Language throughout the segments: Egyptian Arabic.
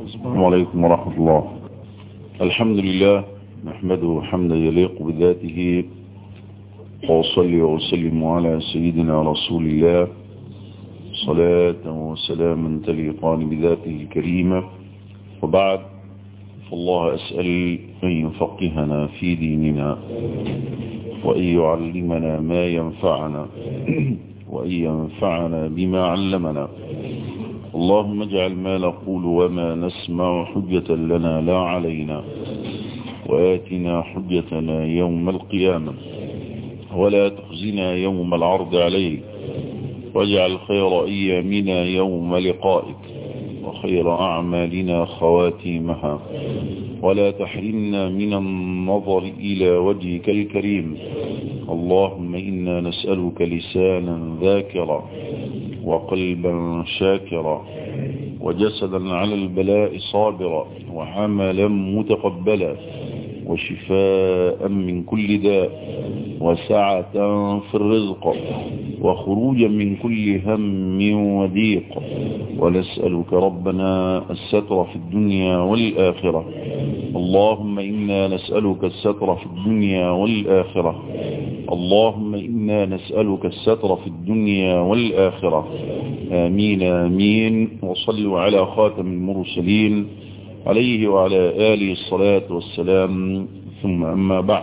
السلام عليكم ورحمة الله الحمد لله نحمده حمدا يليق بذاته وأصلي وأسلم على سيدنا رسول الله صلاة وسلاما تليقان بذاته الكريمة وبعد فالله أسأل أن يفقهنا في ديننا وأن يعلمنا ما ينفعنا وأن ينفعنا بما علمنا اللهم اجعل ما نقول وما نسمع حجة لنا لا علينا وآتنا حجتنا يوم القيامة ولا تخزنا يوم العرض عليك واجعل خير أيامنا يوم لقائك وخير أعمالنا خواتيمها ولا تحرمنا من النظر إلى وجهك الكريم اللهم إنا نسألك لسانا ذاكرا وقلبا شاكرا وجسدا على البلاء صابرا وعملا متقبلا وشفاء من كل داء وسعة في الرزق وخروجا من كل هم وضيق ونسألك ربنا الستر في الدنيا والآخرة اللهم إنا نسألك الستر في الدنيا والآخرة اللهم إنا نسألك الستر في الدنيا والآخرة آمين آمين وصلوا على خاتم المرسلين عليه وعلى آله الصلاة والسلام ثم أما بعد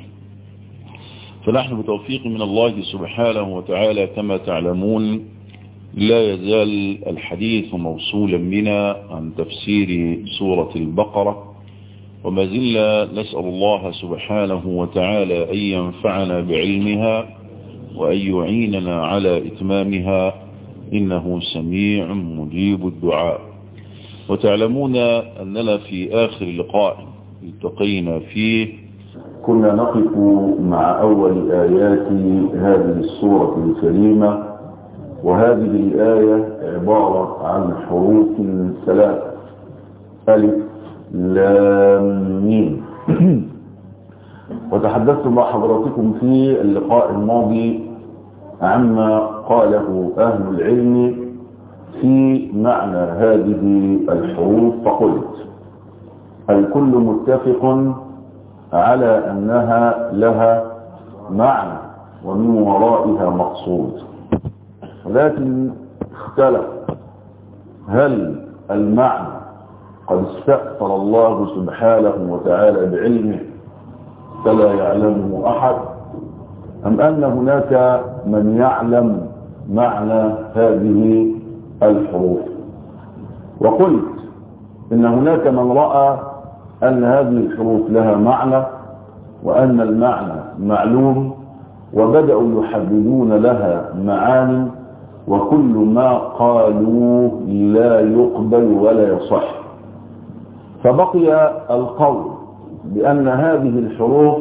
فنحن بتوفيق من الله سبحانه وتعالى كما تعلمون لا يزال الحديث موصولا بنا عن تفسير سورة البقرة وما زلنا نسأل الله سبحانه وتعالى أن ينفعنا بعلمها وأن يعيننا على إتمامها إنه سميع مجيب الدعاء وتعلمون أننا في آخر لقاء التقينا فيه كنا نقف مع أول آيات هذه السورة الكريمة وهذه الآية عبارة عن حروف ثلاث ألف لام ميم وتحدثت مع حضراتكم في اللقاء الماضي عما قاله أهل العلم في معنى هذه الحروف فقلت الكل متفق على أنها لها معنى ومن ورائها مقصود ولكن اختلف هل المعنى قد استأثر الله سبحانه وتعالى بعلمه فلا يعلمه أحد أم أن هناك من يعلم معنى هذه الحروف وقلت إن هناك من رأى أن هذه الحروف لها معنى وأن المعنى معلوم وبدأوا يحددون لها معاني وكل ما قالوه لا يقبل ولا يصح فبقي القول بأن هذه الحروف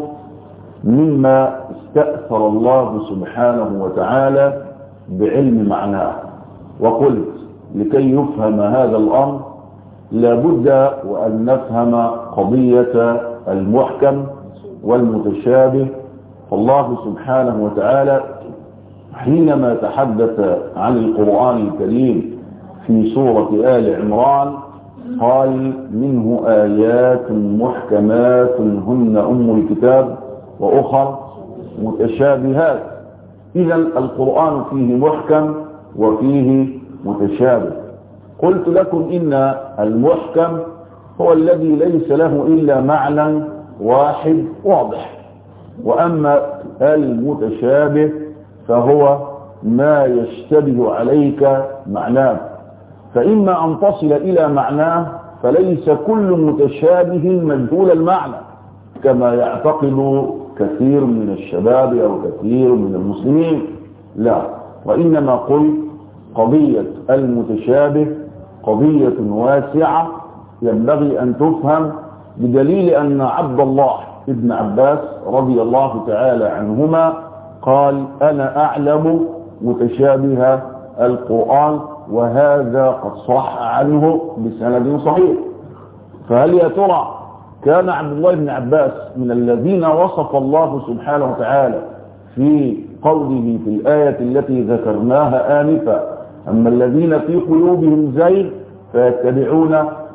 مما استأثر الله سبحانه وتعالى بعلم معناه وقلت لكي يفهم هذا الأمر لابد وأن نفهم قضية المحكم والمتشابه فالله سبحانه وتعالى حينما تحدث عن القرآن الكريم في سورة آل عمران قال منه آيات محكمات هن أم الكتاب وأخر متشابهات إذا القرآن فيه محكم وفيه متشابه قلت لكم إن المحكم هو الذي ليس له إلا معنى واحد واضح وأما المتشابه فهو ما يشتبه عليك معناه فإما أن تصل إلى معناه فليس كل متشابه مجهول المعنى كما يعتقد كثير من الشباب أو كثير من المسلمين لا وإنما قل قضية المتشابه قضية واسعة ينبغي أن تفهم بدليل أن عبد الله ابن عباس رضي الله تعالى عنهما قال أنا أعلم متشابه القرآن وهذا قد صح عنه بسند صحيح فهل يا ترى كان عبد الله بن عباس من الذين وصف الله سبحانه وتعالى في قوله في الآية التي ذكرناها آنفا أما الذين في قلوبهم زيغ فيتبعون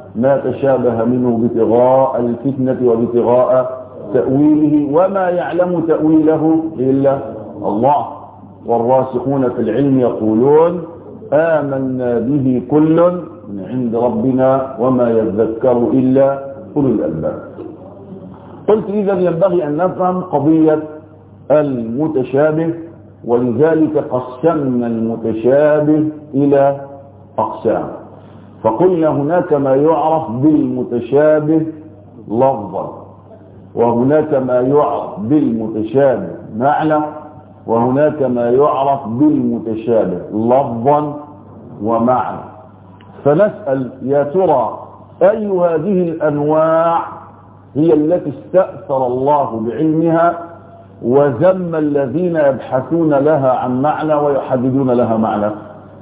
ما تشابه منه ابتغاء الفتنة وابتغاء تأويله وما يعلم تأويله إلا الله والراسخون في العلم يقولون آمنا به كل من عند ربنا وما يذكر إلا أولو الألباب قلت إذا ينبغي أن نفهم قضية المتشابه ولذلك قسمنا المتشابه إلى أقسام فقلنا هناك ما يعرف بالمتشابه لفظا وهناك ما يعرف بالمتشابه معنى وهناك ما يعرف بالمتشابه لفظا ومعنى فنسأل يا ترى أي هذه الأنواع هي التي استأثر الله بعلمها وذم الذين يبحثون لها عن معنى ويحددون لها معنى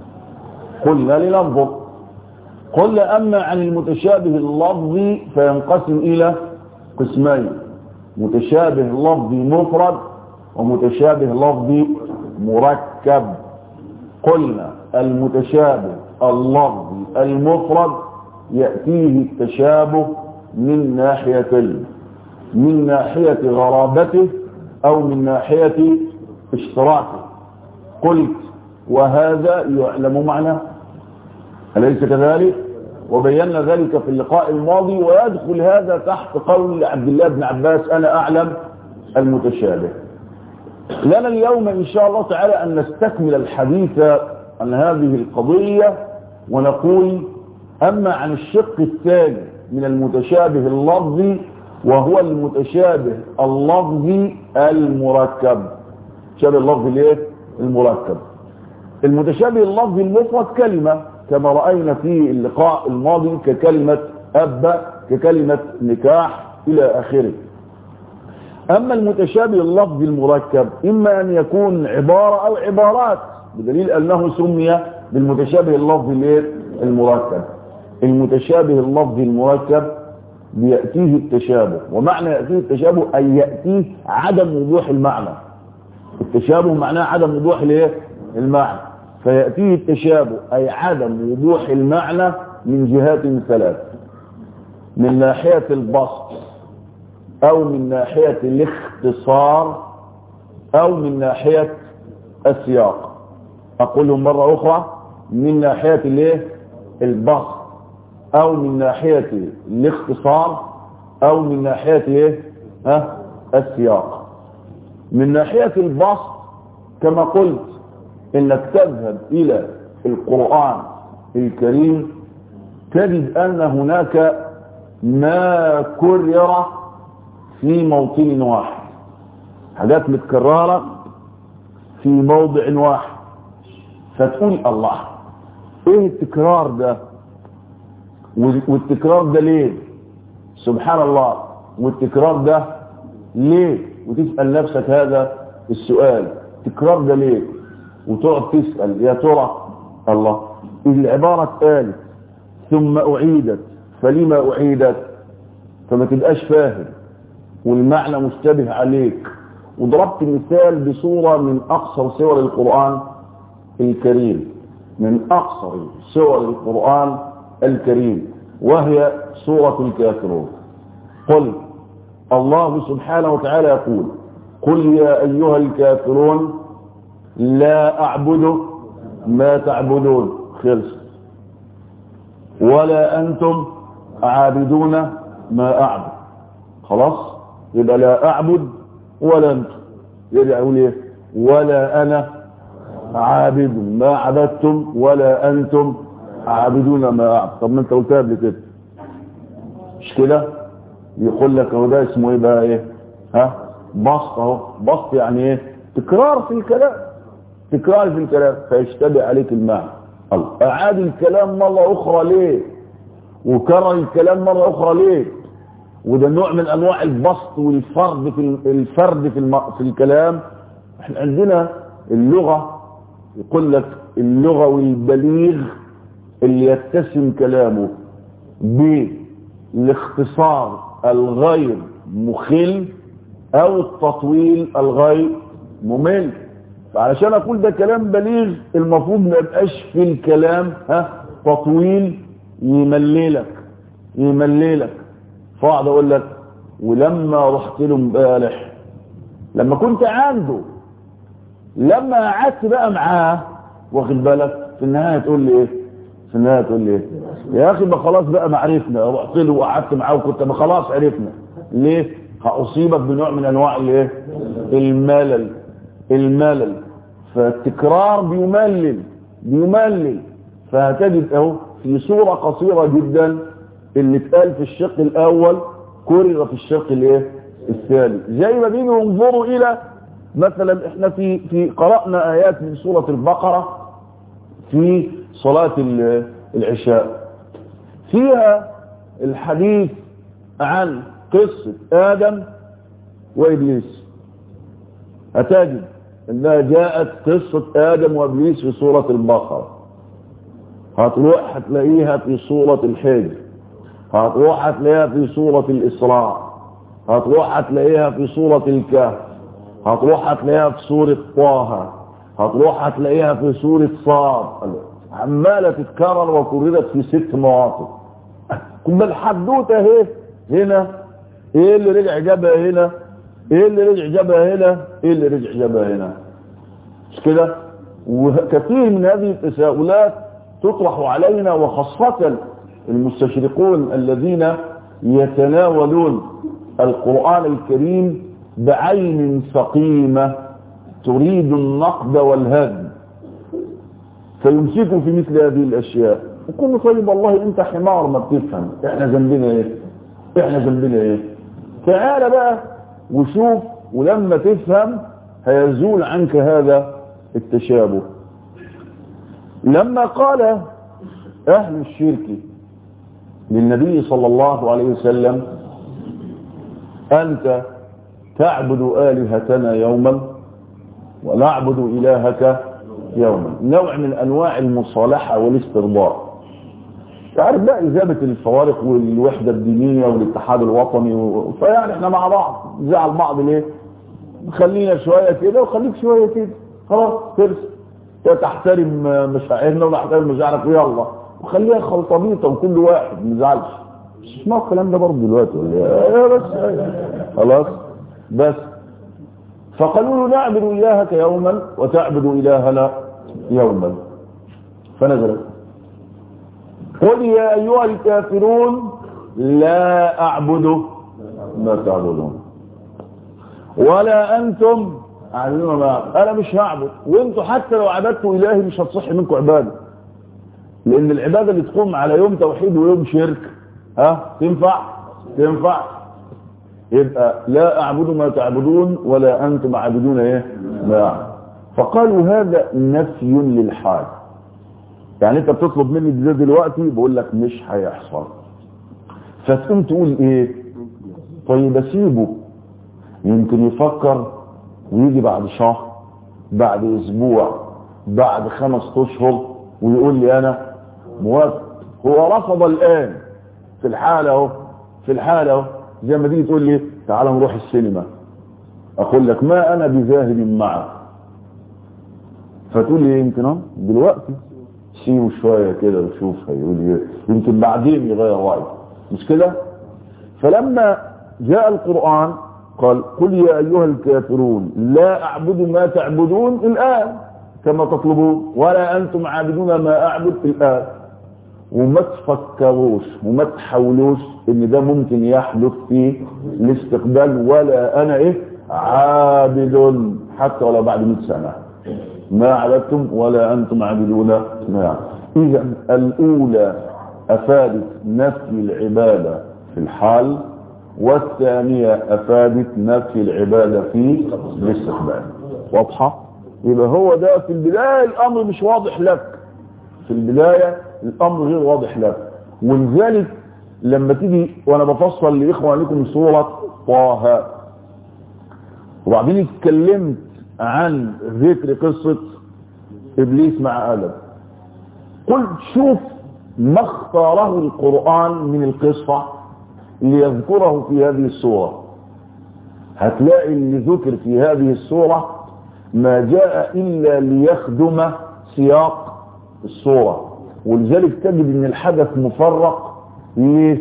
قلنا لننظر قل أما عن المتشابه اللفظي فينقسم إلى قسمين متشابه لفظي مفرد ومتشابه لفظي مركب قلنا المتشابه اللفظي المفرد يأتيه التشابه من ناحية من ناحية غرابته أو من ناحية اشتراكه قلت وهذا يعلم معناه أليس كذلك وبينا ذلك في اللقاء الماضي ويدخل هذا تحت قول عبد الله بن عباس أنا أعلم المتشابه لنا اليوم إن شاء الله تعالى أن نستكمل الحديث عن هذه القضية ونقول أما عن الشق الثاني من المتشابه اللفظي وهو المتشابه اللفظي المركب شابه اللفظي ليه المركب المتشابه اللفظي المفرد كلمة كما رأينا في اللقاء الماضي ككلمة أب ككلمة نكاح إلى آخره أما المتشابه اللفظي المركب إما أن يكون عبارة أو عبارات بدليل أنه سمي بالمتشابه اللفظي المركب المتشابه اللفظي المركب بيأتيه التشابه ومعنى يأتيه التشابه أي يأتيه عدم وضوح المعنى التشابه معناه عدم وضوح الايه المعنى فيأتيه التشابه أي عدم وضوح المعنى من جهات ثلاث من ناحية البسط أو من ناحية الاختصار أو من ناحية السياق أقولهم مرة أخرى من ناحية الايه البسط او من ناحية الاختصار او من ناحية ايه ها السياق من ناحية البسط كما قلت انك تذهب الى القرآن الكريم تجد ان هناك ما كرر في موطن واحد حاجات متكررة في موضع واحد فتقول الله ايه التكرار ده والتكرار ده ليه سبحان الله والتكرار ده ليه وتسأل نفسك هذا السؤال التكرار ده ليه وتقعد تسأل يا ترى الله العبارة اتقالت ثم أعيدت فلما أعيدت فما تبقاش فاهم والمعنى مشتبه عليك وضربت مثال بصورة من أقصر سور القرآن الكريم من أقصر سور القرآن الكريم وهي سورة الكافرون قل الله سبحانه وتعالى يقول قل يا أيها الكافرون لا أعبد ما تعبدون خلص ولا أنتم عابدون ما أعبد خلاص يبقى لا أعبد ولا أنتم يبقى أقول إيه ولا أنا عابد ما عبدتم ولا أنتم عابدون ما أعبد طب ما أنت قلتها قبل كده مش كده يقول لك هو ده اسمه ايه بقى ايه ها بسط اهو بسط يعني ايه تكرار في الكلام تكرار في الكلام فيشتبه عليك المعنى الله اعاد الكلام مرة اخرى ليه وكرر الكلام مرة اخرى ليه وده نوع من انواع البسط والفرد في الفرد في, الم... في الكلام احنا عندنا اللغة يقول لك اللغوي البليغ اللي يتسم كلامه بالاختصار الغير مخل او التطويل الغير ممل فعلشان اقول ده كلام بليغ المفروض ما يبقاش في الكلام ها تطويل يمللك يمليلك فاقعد اقول لك ولما رحت له امبارح لما كنت عنده لما قعدت بقى معاه واخد بالك في النهايه تقول لي ايه في النهايه تقول لي ايه يا اخي ما خلاص بقى ما عرفنا رحت له وقعدت معاه وكنت ما خلاص عرفنا ليه هاصيبك بنوع من انواع الايه الملل الملل فالتكرار بيملل بيملل فهتجد اهو في صورة قصيرة جدا اللي اتقال في الشق الاول كرر في الشق الايه الثاني زي ما بيجوا ينظروا الى مثلا احنا في في قرأنا ايات من سورة البقرة في صلاة العشاء فيها الحديث عن قصة ادم وابليس هتجد انها جاءت قصة ادم وابليس في سورة البقرة هتروح هتلاقيها في سورة الحجر هتروح هتلاقيها في سورة الاسراء هتروح هتلاقيها في سورة الكهف هتروح هتلاقيها في سورة طه هتروح هتلاقيها في سورة صاد عمالة تتكرر وكررت في ست مواطن كنا الحدوتة اهي هنا ايه اللي رجع جابها هنا ايه اللي رجع جابها هنا ايه اللي رجع جابها هنا مش كده وكثير من هذه التساؤلات تطرح علينا وخاصة المستشرقون الذين يتناولون القرآن الكريم بعين سقيمة تريد النقد والهدم فيمسكوا في مثل هذه الأشياء وكل طيب والله انت حمار ما بتفهم احنا ذنبنا ايه احنا ذنبنا ايه تعال بقى وشوف ولما تفهم هيزول عنك هذا التشابه لما قال اهل الشرك للنبي صلى الله عليه وسلم انت تعبد الهتنا يوما ونعبد الهك يوما نوع من انواع المصالحه والاسترضاء تعرف بقى إزابة الفوارق والوحدة الدينية والاتحاد الوطني و... فيعني احنا مع بعض نزعل بعض ليه خلينا شوية كده وخليك شوية كده خلاص ترس تحترم مشاعرنا ونحترم مشاعرك ويلا وخليها خلطبيطة وكل واحد ما يزعلش مش اسمعوا الكلام ده برضه دلوقتي ولا بس خلاص بس فقالوا له نعبد إلهك يوما وتعبد إلهنا يوما فنزلت قل يا أيها الكافرون لا أعبد ما تعبدون ولا أنتم أعبدون ما أنا مش هعبد وانتوا حتى لو عبدتوا إلهي مش هتصح منكم عبادة لأن العبادة اللي تقوم على يوم توحيد ويوم شرك ها تنفع تنفع يبقى لا أعبد ما تعبدون ولا أنتم عابدون إيه ما فقالوا هذا نفي للحال يعني انت بتطلب مني ده دلوقتي بقول لك مش هيحصل فتقوم تقول ايه طيب اسيبه يمكن يفكر ويجي بعد شهر بعد اسبوع بعد خمس اشهر ويقول لي انا موافق هو رفض الان في الحالة اهو في الحالة اهو زي ما تيجي تقول لي تعال نروح السينما اقول لك ما انا بذاهب معك فتقول لي يمكن اهو دلوقتي سيبه شوية كده وشوف هيقول ايه يمكن بعدين يغير رأيه مش كده فلما جاء القرآن قال قل يا أيها الكافرون لا أعبد ما تعبدون الآن كما تطلبون ولا أنتم عابدون ما أعبد الآن وما تفكروش وما تحاولوش ان ده ممكن يحدث في الاستقبال ولا انا ايه عابد حتى ولو بعد 100 سنه ما عبدتم ولا أنتم عابدون نعم إذا الأولى أفادت نفي العبادة في الحال والثانية أفادت نفي العبادة في الاستقبال واضحة يبقى هو ده في البداية الأمر مش واضح لك في البداية الأمر غير واضح لك ولذلك لما تيجي وأنا بفصل لإخوانكم سورة طه وبعدين اتكلمت عن ذكر قصة إبليس مع آدم قلت شوف ما اختاره القرآن من القصة ليذكره في هذه السورة هتلاقي اللي ذكر في هذه السورة ما جاء إلا ليخدم سياق السورة ولذلك تجد ان الحدث مفرق ليه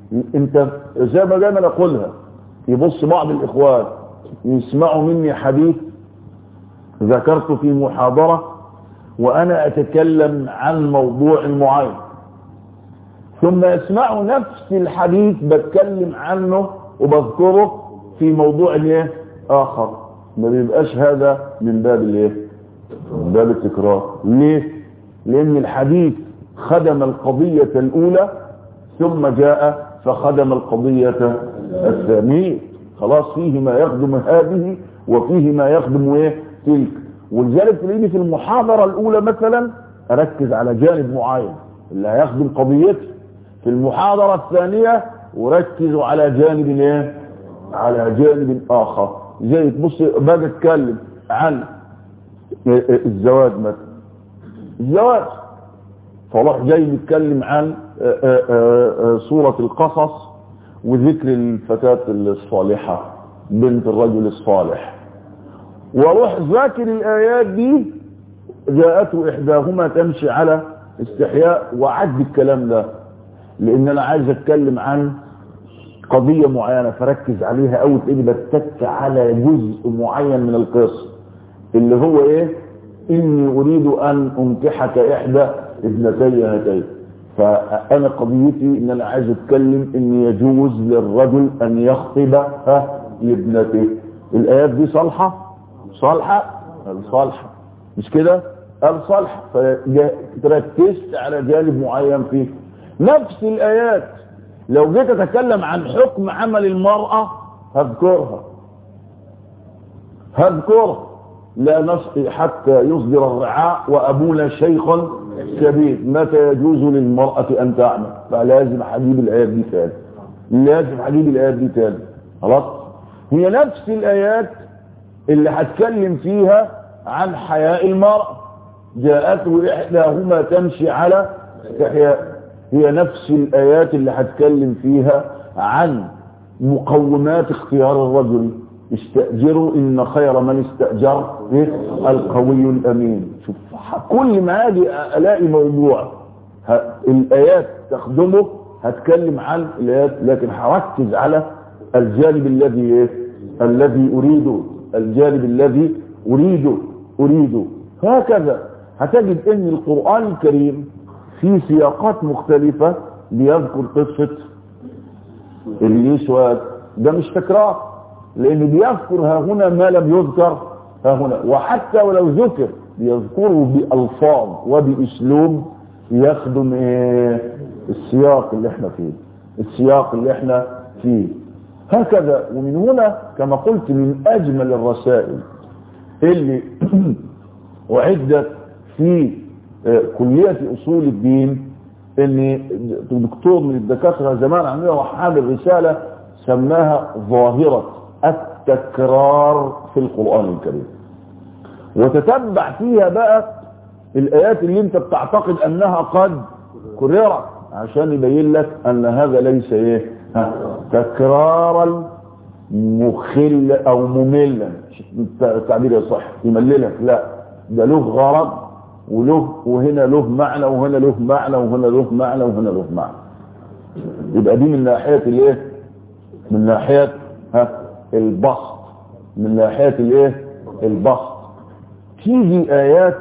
انت زي ما دايما اقولها يبص بعض الاخوان يسمعوا مني حديث ذكرت في محاضرة وانا اتكلم عن موضوع معين ثم يسمعوا نفس الحديث بتكلم عنه وبذكره في موضوع ايه اخر ما بيبقاش هذا من باب الايه من باب التكرار ليه لان الحديث خدم القضية الاولى ثم جاء فخدم القضية الثانية خلاص فيه ما يخدم هذه وفيه ما يخدم ايه تلك ولذلك تلاقيني في المحاضرة الاولى مثلا اركز على جانب معين اللي هيخدم قضيتي في المحاضرة الثانية وركزوا على جانب ايه على جانب اخر زي تبص باجي اتكلم عن الزواج مثلا الزواج فراح جاي بيتكلم عن سورة القصص وذكر الفتاة الصالحة بنت الرجل الصالح واروح ذاكر الايات دي جاءته احداهما تمشي على استحياء وعد الكلام ده لان انا عايز اتكلم عن قضية معينة فركز عليها او تلاقيني بتك على جزء معين من القصة اللي هو ايه اني اريد ان انكحك احدى ابنتي هاتين فانا قضيتي ان انا عايز اتكلم ان يجوز للرجل ان يخطب لابنته الايات دي صالحة صالحة صالحة مش كده قال صالحة فركزت على جانب معين فيه نفس الايات لو جيت اتكلم عن حكم عمل المرأة هذكرها هذكرها لا نسقي حتى يصدر الرعاء وابونا شيخ كبير متى يجوز للمرأة ان تعمل فلازم حجيب الايات دي تاني لازم حجيب الايات دي تاني خلاص هي نفس الايات اللي هتكلم فيها عن حياء المرأة جاءته احداهما تمشي على استحياء هي نفس الآيات اللي هتكلم فيها عن مقومات اختيار الرجل استأجروا إن خير من استأجر القوي الأمين شوف كل ما هذه ألاقي موضوع الآيات تخدمه هتكلم عن الآيات لكن هركز على الجانب الذي إيه؟ الذي أريده الجانب الذي أريده أريده هكذا هتجد ان القرآن الكريم في سياقات مختلفة بيذكر قصة اليسوى ده مش تكرار لان بيذكر ها هنا ما لم يذكر ها هنا وحتى ولو ذكر بيذكره بألفاظ وبأسلوب يخدم ايه السياق اللي احنا فيه السياق اللي احنا فيه هكذا ومن هنا كما قلت من اجمل الرسائل اللي اعدت في كلية اصول الدين ان دكتور من الدكاترة زمان عملها وحامل رسالة سماها ظاهرة التكرار في القرآن الكريم وتتبع فيها بقى الايات اللي انت بتعتقد انها قد كررت عشان يبين لك ان هذا ليس ايه تكرارا مخل او مملا التعبير يصح يمللك لا ده له غرض وله وهنا له معنى وهنا له معنى وهنا له معنى وهنا له معنى يبقى دي من ناحية الايه من ناحية ها البسط من ناحية الايه البسط تيجي ايات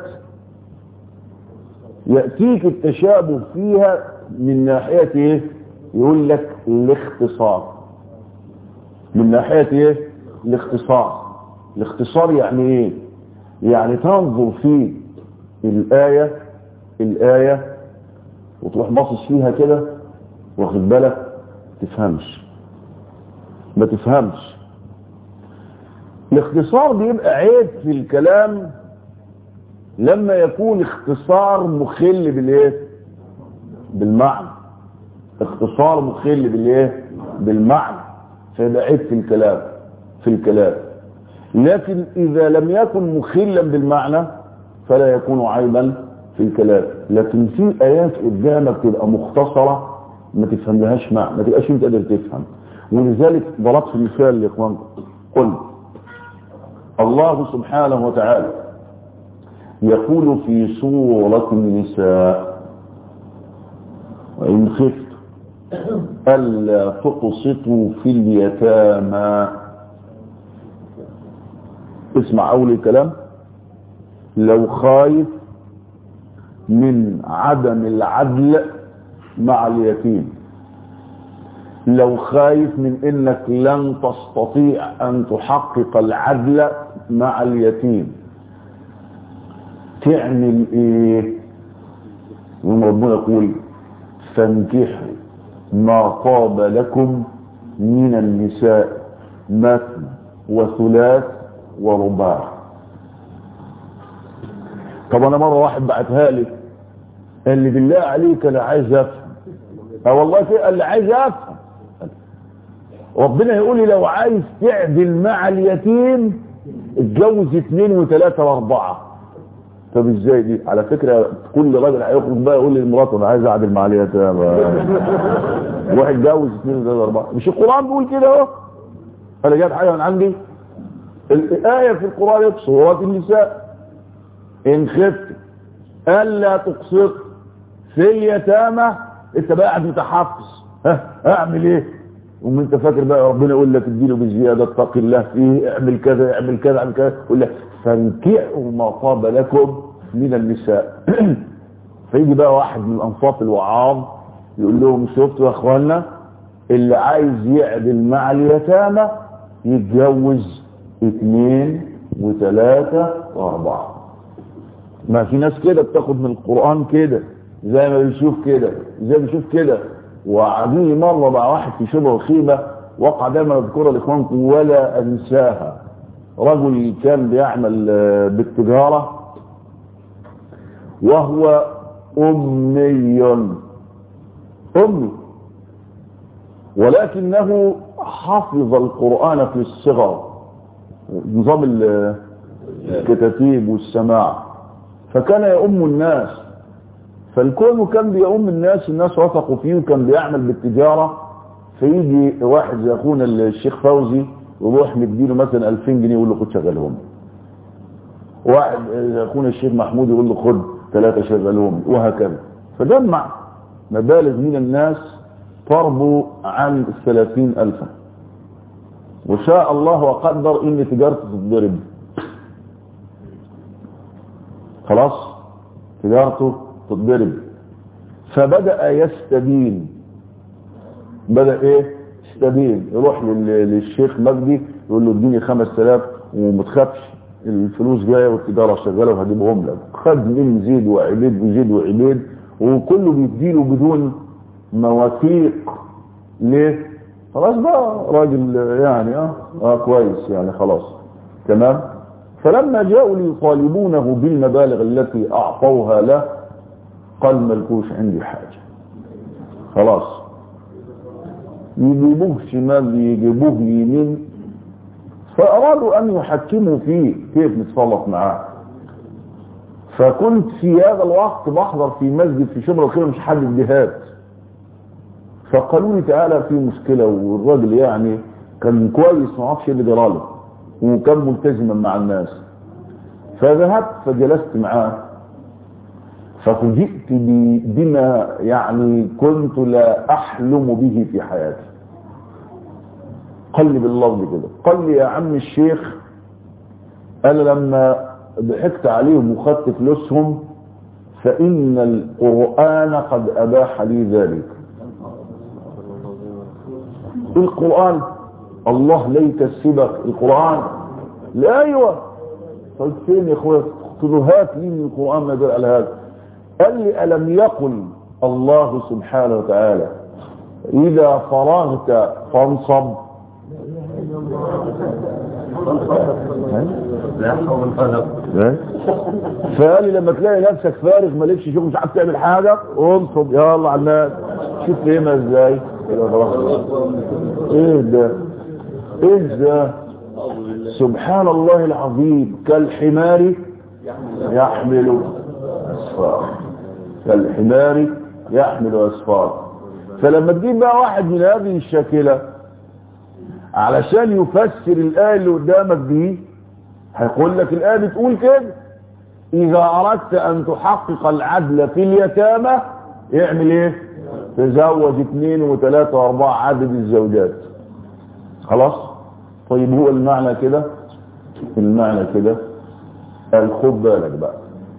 يأتيك التشابه فيها من ناحية ايه يقول لك الاختصار من ناحية ايه الاختصار الاختصار يعني ايه يعني تنظر في الآية الآية وتروح باصص فيها كده واخد بالك تفهمش ما تفهمش الاختصار بيبقى عيب في الكلام لما يكون اختصار مخل بالايه بالمعنى اختصار مخل بالايه بالمعنى فيبقى عيب في الكلام في الكلام لكن اذا لم يكن مخلا بالمعنى فلا يكون عيبا في الكلام لكن في ايات قدامك تبقى مختصرة ما تفهملهاش معنى ما تبقاش انت قادر تفهم ولذلك ضربت مثال لاخوانكم قل الله سبحانه وتعالى يقول في سورة النساء وإن خفت ألا تقسطوا في اليتامى اسمع أول الكلام لو خايف من عدم العدل مع اليتيم لو خايف من انك لن تستطيع ان تحقق العدل مع اليتيم تعمل ايه يوم ربنا يقول فانكحوا ما طاب لكم من النساء مثل وثلاث ورباع طب انا مره واحد بعتها لي قال لي بالله عليك انا عايز افهم اه والله في قال لي عايز افهم ربنا يقول لي لو عايز تعدل مع اليتيم اتجوز اثنين وثلاثة واربعة طب ازاي دي على فكرة كل راجل هيخرج بقى يقول لمراته انا عايز اعدل مع اليتيم واحد اتجوز اثنين وثلاثة واربعة مش القرآن بيقول كده اهو انا جايب حاجة من عندي الآية في القرآن في سورة النساء إن خفت ألا تقسط في اليتامى أنت بقى قاعد متحفظ ها أعمل إيه؟ ومن أنت فاكر بقى ربنا يقول لك اديله بزيادة اتق الله فيه اعمل كذا اعمل كذا اعمل كذا يقول لك فانكحوا ما طاب لكم من النساء فيجي بقى واحد من الأنصاف الوعاظ يقول لهم شفتوا يا اخوانا اللي عايز يعدل مع اليتامى يتجوز اثنين وثلاثة واربعة ما في ناس كده بتاخد من القرآن كده زي ما بيشوف كده زي ما بيشوف كده وعدوني مرة مع واحد في شبه الخيمة وقع دايما اذكرها لاخوانكم ولا انساها رجل كان بيعمل بالتجارة وهو امي امي ولكنه حفظ القرآن في الصغر نظام الكتاتيب والسماع فكان يؤم الناس فالكون كان بيؤم الناس الناس وثقوا فيه وكان بيعمل بالتجارة فيجي واحد زي اخونا الشيخ فوزي يروح مديله مثلا 2000 جنيه يقول له خد شغلهم واحد زي اخونا الشيخ محمود يقول له خد ثلاثة شغلهم وهكذا فجمع مبالغ من الناس تربو عن الثلاثين ألفا وشاء الله وقدر ان تجارته تتضرب خلاص تجارته تتضرب فبدأ يستبين بدأ ايه يستبين يروح للشيخ مجدي يقول له اديني 5000 ومتخافش الفلوس جايه والتجاره شغاله وهجيبهم لك خد من زيد وعبيد وزيد وعبيد وكله بيديله بدون مواثيق ليه خلاص بقى راجل يعني اه, آه كويس يعني خلاص تمام فلما جاءوا ليطالبونه بالمبالغ التي اعطوها له قال ملكوش عندي حاجة خلاص يجيبوه شمال يجيبوه يمين فأرادوا أن يحكموا فيه كيف نتصرف معاه فكنت في هذا الوقت بحضر في مسجد في شبرا الخير مش حد الجهاد فقالوا لي تعالى في مشكلة والراجل يعني كان كويس ما اعرفش اللي جراله وكان ملتزما مع الناس فذهبت فجلست معاه ففوجئت بما يعني كنت لا احلم به في حياتي قال لي باللفظ كده قال لي يا عم الشيخ انا لما ضحكت عليهم وخدت فلوسهم فان القرآن قد اباح لي ذلك القرآن الله ليت السبق القرآن لا ايوه قلت فين يا اخويا قلت له هات لي من القرآن ما يدل على هذا قال لي ألم يقل الله سبحانه وتعالى إذا فرغت فانصب فقال لي لما تلاقي نفسك فارغ مالكش شغل مش عارف تعمل حاجة انصب يلا على الناس شوف فهمها ازاي ايه ده ايه ده سبحان الله العظيم كالحمار يحمل أسفار كالحمار يحمل أسفار فلما تجيب بقى واحد من هذه الشاكلة علشان يفسر الآية اللي قدامك دي هيقول لك الآية بتقول كده إذا أردت أن تحقق العدل في اليتامى اعمل إيه تزوج اثنين وثلاثة واربعة عدد الزوجات خلاص طيب هو المعنى كده المعنى كده قال خد بالك بقى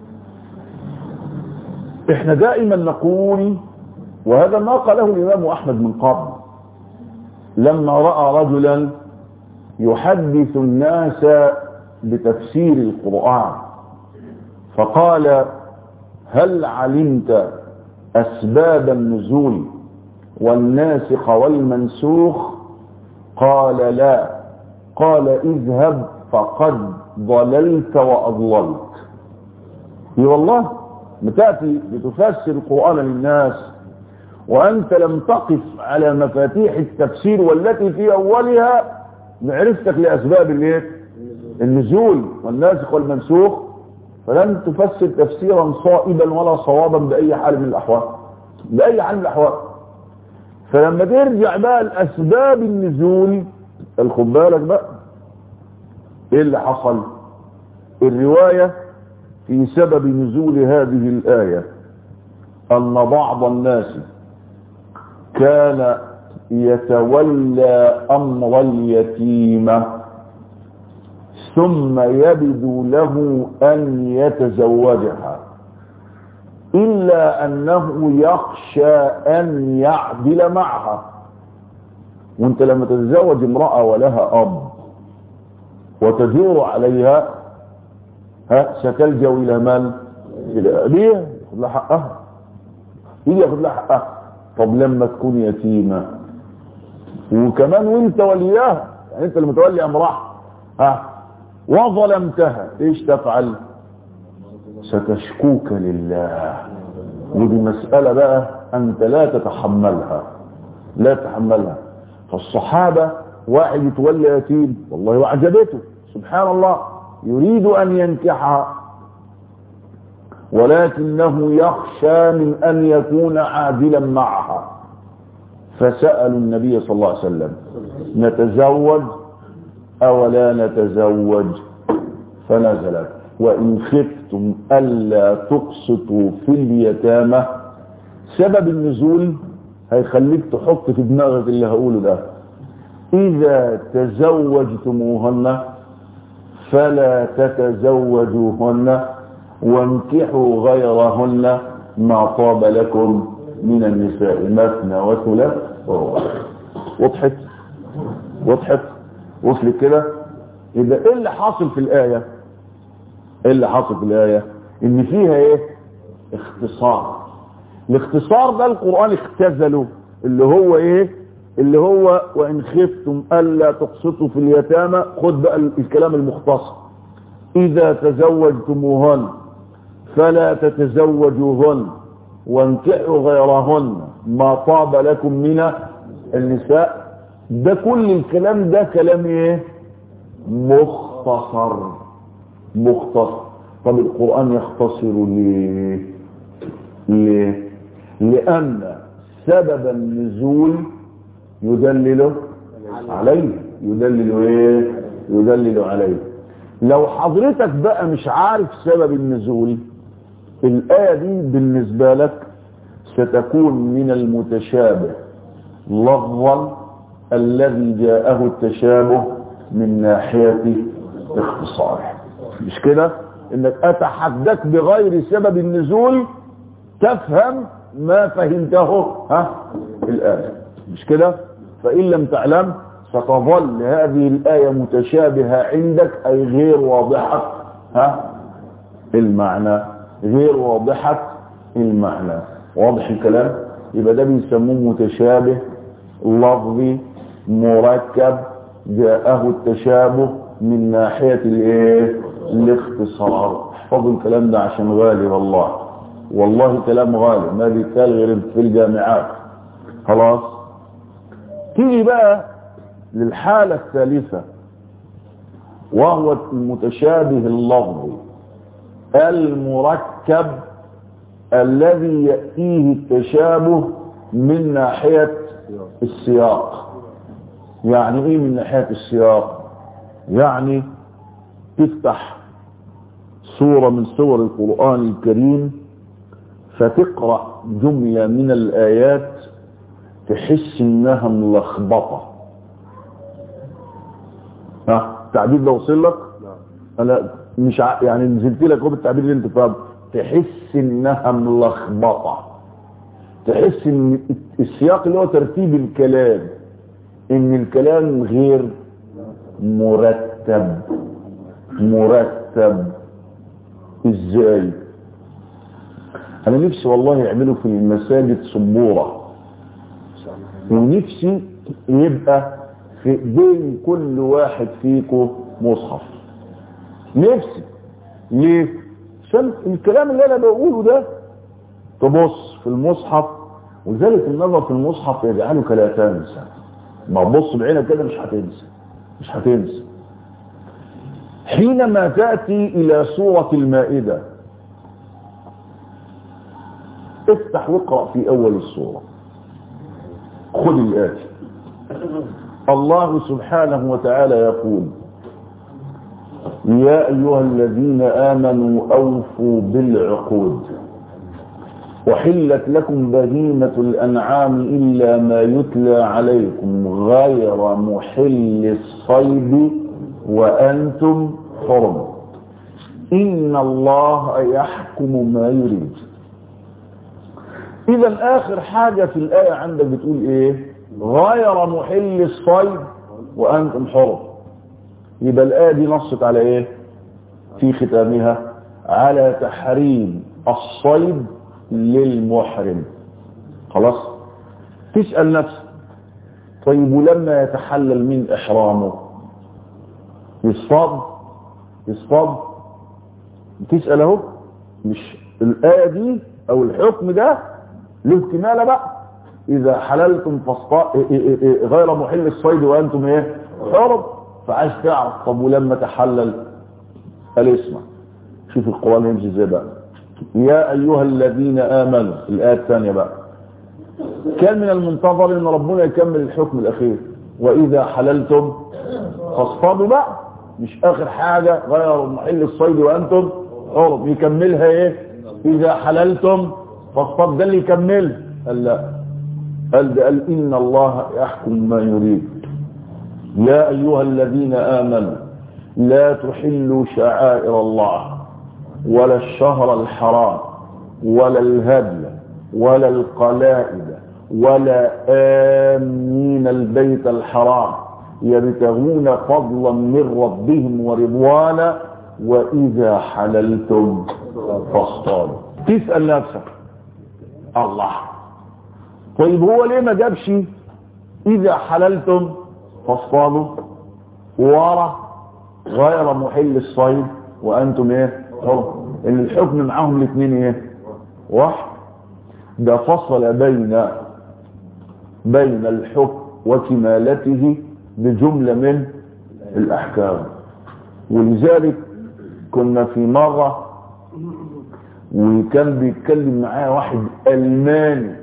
احنا دائما نقول وهذا ما قاله الامام احمد من قبل لما راى رجلا يحدث الناس بتفسير القران فقال هل علمت اسباب النزول والناسخ والمنسوخ قال لا قال اذهب فقد ضللت واضللت اي والله بتاتي لتفسر القران للناس وانت لم تقف على مفاتيح التفسير والتي في اولها معرفتك لاسباب الايه النزول والناسخ والمنسوخ فلن تفسر تفسيرا صائبا ولا صوابا باي حال من الاحوال باي حال من الاحوال فلما ترجع بقى لاسباب النزول خد بالك بقى ايه اللي حصل الروايه في سبب نزول هذه الايه ان بعض الناس كان يتولى امر اليتيمه ثم يبدو له ان يتزوجها الا انه يخشى ان يعدل معها وانت لما تتزوج امراه ولها اب وتجور عليها ها ستلجا الى من الى ابيها ياخذ لها حقها يجي ياخذ لها حقها طب لما تكون يتيمه وكمان وانت ولياها يعني انت المتولي امراه ها وظلمتها ايش تفعل ستشكوك لله ودي مسألة بقى انت لا تتحملها لا تتحملها فالصحابة واحد يتولى يتيم والله وعجبته سبحان الله يريد ان ينكحها ولكنه يخشى من ان يكون عادلا معها فسألوا النبي صلى الله عليه وسلم نتزوج او لا نتزوج فنزلت وان خفتم الا تقسطوا في اليتامى سبب النزول هيخليك تحط في دماغك اللي هقوله ده اذا تزوجتموهن فلا تتزوجوهن وانكحوا غيرهن ما طاب لكم من النساء مثنى وثلاث ورباع وضحت وضحت وصلت كده يبقى ايه اللي حاصل في الايه ايه اللي حاصل في الايه ان فيها ايه اختصار الاختصار ده القران اختزله اللي هو ايه اللي هو وان خفتم الا تقسطوا في اليتامى خد بقى الكلام المختصر اذا تزوجتموهن فلا تتزوجوهن وانكحوا غيرهن ما طاب لكم من النساء ده كل الكلام ده كلام ايه مختصر مختصر طب القرآن يختصر ليه ليه لأن سبب النزول يدلل عليه يدلل ايه يدلل عليه لو حضرتك بقى مش عارف سبب النزول الآية دي بالنسبة لك ستكون من المتشابه لفظا الذي جاءه التشابه من ناحية اختصاره مش كده انك اتحدث بغير سبب النزول تفهم ما فهمته ها الآية مش كده فإن لم تعلم ستظل هذه الآية متشابهة عندك أي غير واضحة ها المعنى غير واضحة المعنى واضح الكلام يبقى ده بيسموه متشابه لفظي مركب جاءه التشابه من ناحية الايه الاختصار احفظوا الكلام ده عشان غالي والله والله كلام غالي ما بيتقال غير في الجامعات خلاص تيجي بقى للحالة الثالثة وهو المتشابه اللفظي المركب الذي يأتيه التشابه من ناحية السياق يعني ايه من ناحية السياق يعني تفتح سورة من سور القرآن الكريم فتقرأ جملة من الآيات تحس انها ملخبطة ها التعبير ده وصل لك انا مش ع... يعني نزلت لك هو بالتعبير اللي انت فاهمه تحس انها ملخبطة تحس ان السياق اللي هو ترتيب الكلام ان الكلام غير مرتب مرتب ازاي انا نفسي والله يعملوا في المساجد سبورة ونفسي يبقى في بين كل واحد فيكم مصحف نفسي ليه عشان الكلام اللي انا بقوله ده تبص في المصحف ولذلك النظر في المصحف يجعلك لا تنسى ما تبص بعينك كده مش هتنسى مش هتنسى حينما تأتي إلى سورة المائدة افتح واقرأ في أول السورة خذ الآتي الله سبحانه وتعالى يقول يا أيها الذين آمنوا أوفوا بالعقود وحلت لكم بهيمة الأنعام إلا ما يتلى عليكم غير محل الصيد وأنتم حرم إن الله يحكم ما يريد إذا آخر حاجة في الآية عندك بتقول إيه غير محل الصيد وأنتم حرم يبقى الآية دي نصت على إيه في ختامها على تحريم الصيد للمحرم خلاص تسأل نفسك طيب ولما يتحلل من إحرامه يصطاد يصطاد تسأل اهو مش الآية دي أو الحكم ده له كمالة بقى إذا حللتم فاصطاد غير محل الصيد وأنتم إيه حرم فعايز تعرف طب ولما تحلل قال اسمع شوف القرآن يمشي ازاي بقى يا أيها الذين آمنوا الآية الثانية بقى كان من المنتظر ان ربنا يكمل الحكم الأخير وإذا حللتم فاصطادوا بقى مش آخر حاجة غير محل الصيد وأنتم حرم يكملها إيه إذا حللتم فاصطاد ده اللي يكمل قال لا قال ده قال إن الله يحكم ما يريد يا أيها الذين آمنوا لا تحلوا شعائر الله ولا الشهر الحرام ولا الهدي ولا القلائد ولا آمين البيت الحرام يبتغون فضلا من ربهم ورضوانا وإذا حللتم فاصطادوا تسأل نفسك الله طيب هو ليه ما جابش إذا حللتم فاصطادوا ورا غير محل الصيد وأنتم إيه حرم ان الحكم معاهم الاثنين ايه واحد ده فصل بين بين الحكم وكمالته بجملة من الاحكام ولذلك كنا في مرة وكان بيتكلم معايا واحد الماني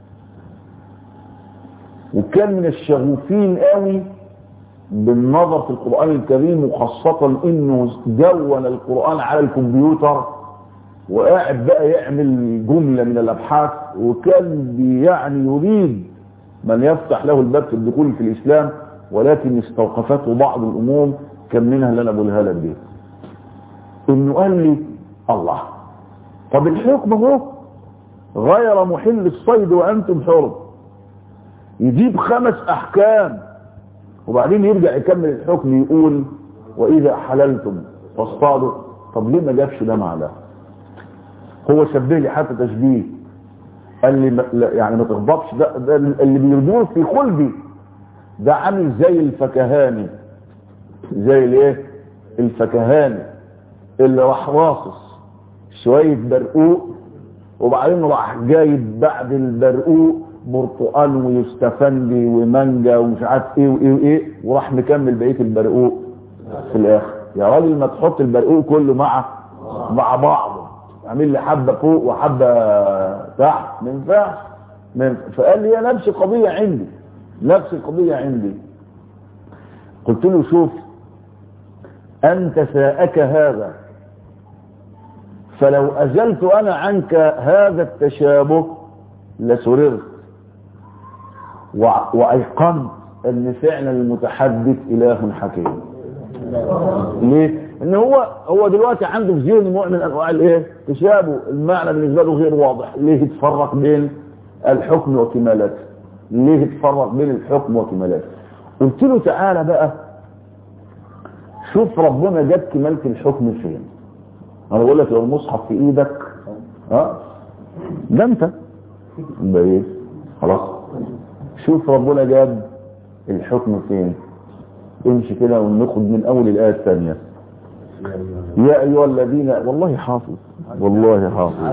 وكان من الشغوفين قوي بالنظر في القرآن الكريم وخاصة انه دون القرآن على الكمبيوتر وقاعد بقى يعمل جملة من الابحاث وكان يعني يريد من يفتح له الباب في الدخول في الاسلام ولكن استوقفته بعض الامور كان منها اللي انا بقولها لك دي انه قال لي الله طب الحكم هو غير محل الصيد وانتم حرم يجيب خمس احكام وبعدين يرجع يكمل الحكم يقول واذا حللتم فاصطادوا طب ليه ما جابش ده مع ده هو شبه لي حتى تشبيه قال لي ما يعني ما تغضبش ده, ده اللي بيردوه في قلبي ده عامل زي الفكهاني زي الايه الفكهاني اللي راح راصص شويه برقوق وبعدين راح جايب بعد البرقوق برتقال ويستفندي ومانجا ومش عارف ايه وايه وايه وراح مكمل بقيه البرقوق في الاخر يا راجل ما تحط البرقوق كله مع مع بعضه اعمل لي حبه فوق وحبه تحت ما ينفعش فقال لي نفس القضيه عندي نفس القضيه عندي قلت له شوف انت ساءك هذا فلو أزلت أنا عنك هذا التشابه لسررت وأيقنت أن فعلا المتحدث إله حكيم ليه؟ ان هو هو دلوقتي عنده في ذهنه نوع من انواع الايه؟ تشابه المعنى بالنسبه له غير واضح، ليه يتفرق بين الحكم وكمالته؟ ليه يتفرق بين الحكم وكمالته؟ قلت له تعالى بقى شوف ربنا جاب كمالة الحكم فين؟ انا بقول لك لو المصحف في ايدك ها ده انت يبقى ايه؟ خلاص شوف ربنا جاب الحكم فين؟ امشي كده وناخد من اول الايه الثانيه يا ايها الذين والله حافظ والله حافظ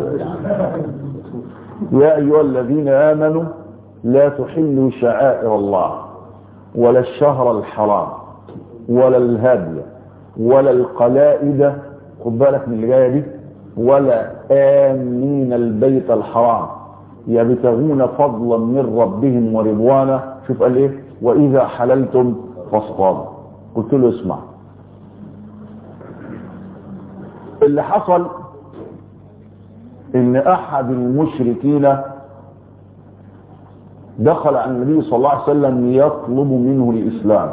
يا ايها الذين امنوا لا تحلوا شعائر الله ولا الشهر الحرام ولا الهدي ولا القلائد خد بالك من اللي جايه دي ولا امين البيت الحرام يبتغون فضلا من ربهم ورضوانا شوف قال ايه واذا حللتم فاصطادوا قلت له اسمع اللي حصل ان احد المشركين دخل على النبي صلى الله عليه وسلم يطلب منه الاسلام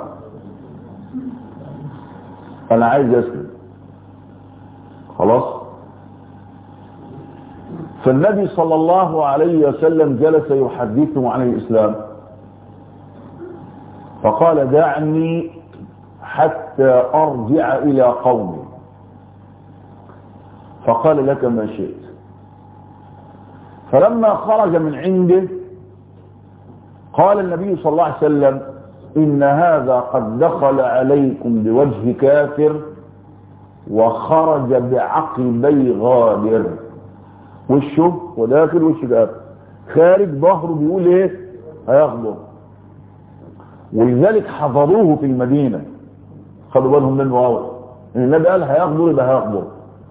انا عايز اسلم خلاص فالنبي صلى الله عليه وسلم جلس يحدثه عن الاسلام فقال دعني حتى ارجع الى قومي فقال لك ما شئت فلما خرج من عنده قال النبي صلى الله عليه وسلم إن هذا قد دخل عليكم بوجه كافر وخرج بعقبي غادر وشه وداخل وش كافر خارج ظهره بيقول ايه هيغدر ولذلك حضروه في المدينة خدوا بالهم منه اول النبي قال هيغدر يبقى هيغدر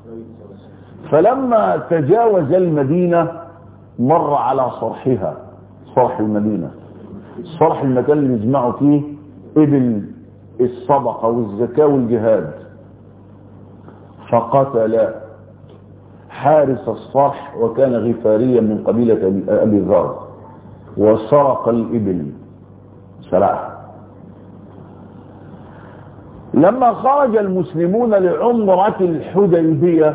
فلما تجاوز المدينة مر على صرحها صرح المدينة صرح المكان اللي يجمعوا فيه ابل الصدقة والزكاة والجهاد فقتل حارس الصرح وكان غفاريا من قبيلة أبي ذر وسرق الإبل سرقها لما خرج المسلمون لعمرة الحديبية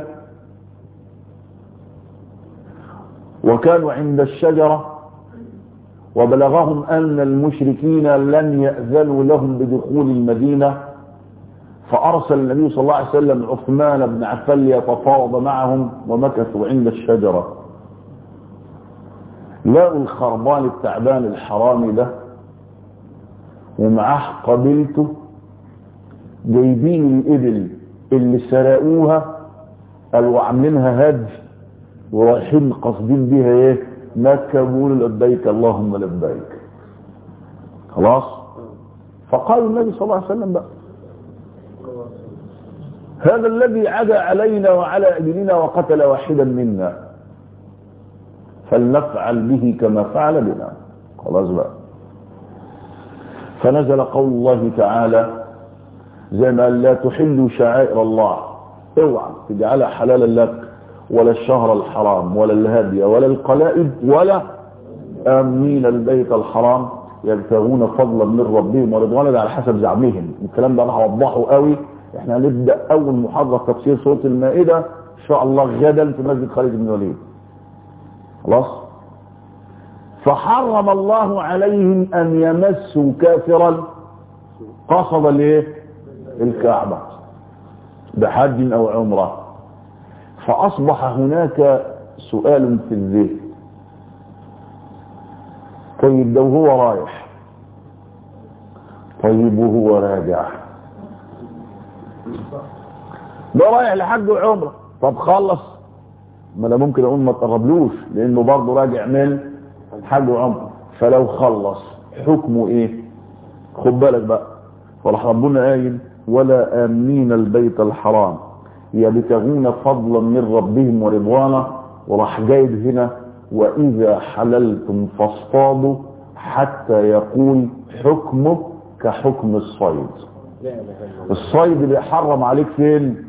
وكانوا عند الشجرة وبلغهم أن المشركين لن يأذنوا لهم بدخول المدينة فأرسل النبي صلى الله عليه وسلم عثمان بن عفان ليتفاوض معهم ومكثوا عند الشجرة لقوا الخربان التعبان الحرامي ده ومعاه قبيلته جايبين الإبل اللي سرقوها قالوا عاملينها هدي ورايحين قاصدين بيها ايه مكة بيقولوا لبيك اللهم لبيك خلاص فقال النبي صلى الله عليه وسلم بقى هذا الذي عدا علينا وعلى ابننا وقتل واحدا منا فلنفعل به كما فعل بنا خلاص بقى فنزل قول الله تعالى زي ما قال لا تحلوا شعائر الله اوعى تجعلها حلالا لك ولا الشهر الحرام ولا الهدي ولا القلائد ولا آمين البيت الحرام يبتغون فضلا من ربهم ورضوانا على حسب زعمهم الكلام ده انا هوضحه قوي احنا هنبدا اول محاضره تفسير سوره المائده ان شاء الله غدا في مسجد خالد بن الوليد خلاص فحرم الله عليهم ان يمسوا كافرا قصد الايه الكعبه بحج او عمره فأصبح هناك سؤال في الذهن طيب لو هو رايح طيب وهو راجع ده رايح لحج وعمره طب خلص ما انا ممكن اقول ما تقربلوش لانه برضه راجع من حج وعمره فلو خلص حكمه ايه خد بالك بقى فراح ربنا قايل ولا امين البيت الحرام يبتغون فضلا من ربهم ورضوانا وراح جايب هنا واذا حللتم فاصطادوا حتى يقول حكمه كحكم الصيد الصيد بيحرم عليك فين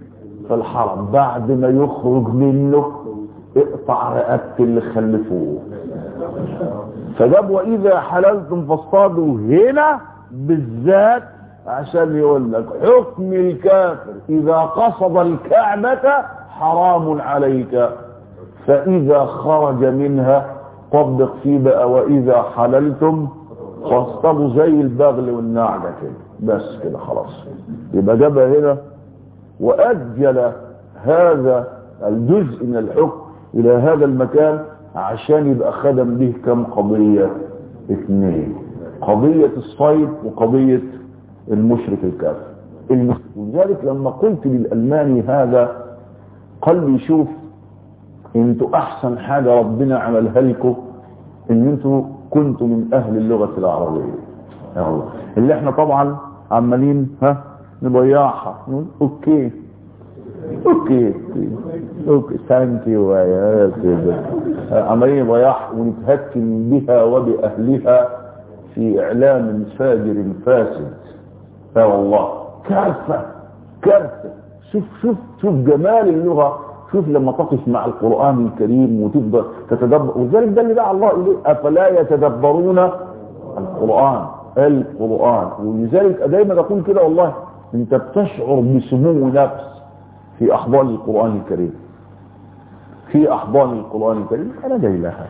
في الحرم بعد ما يخرج منه اقطع رقبة اللي خلفوه فجاب واذا حللتم فاصطادوا هنا بالذات عشان يقول لك حكم الكافر اذا قصد الكعبة حرام عليك فاذا خرج منها طبق فيه بقى واذا حللتم فاصطادوا زي البغل والنعجة كده بس كده خلاص يبقى جابها هنا واجل هذا الجزء من الحكم الى هذا المكان عشان يبقى خدم به كم قضية اثنين قضية الصيد وقضية المشرك الكافر ولذلك لما قلت للألماني هذا قال لي شوف انتوا احسن حاجة ربنا عملها لكم ان انتوا كنتوا من اهل اللغة العربية يا الله اللي احنا طبعا عمالين ها نضيعها نقول اوكي اوكي اوكي ثانك يو يا كده عمالين نضيعها ونتهكم بها وباهلها في اعلام فاجر فاسد يا والله كارثه كارثه شوف شوف شوف جمال اللغه شوف لما تقف مع القرآن الكريم وتفضل تتدبر وذلك ده اللي دعا الله إليه أفلا يتدبرون القرآن القرآن ولذلك دايما أقول كده والله أنت بتشعر بسمو نفس في أحضان القرآن الكريم في أحضان القرآن الكريم أنا جاي لها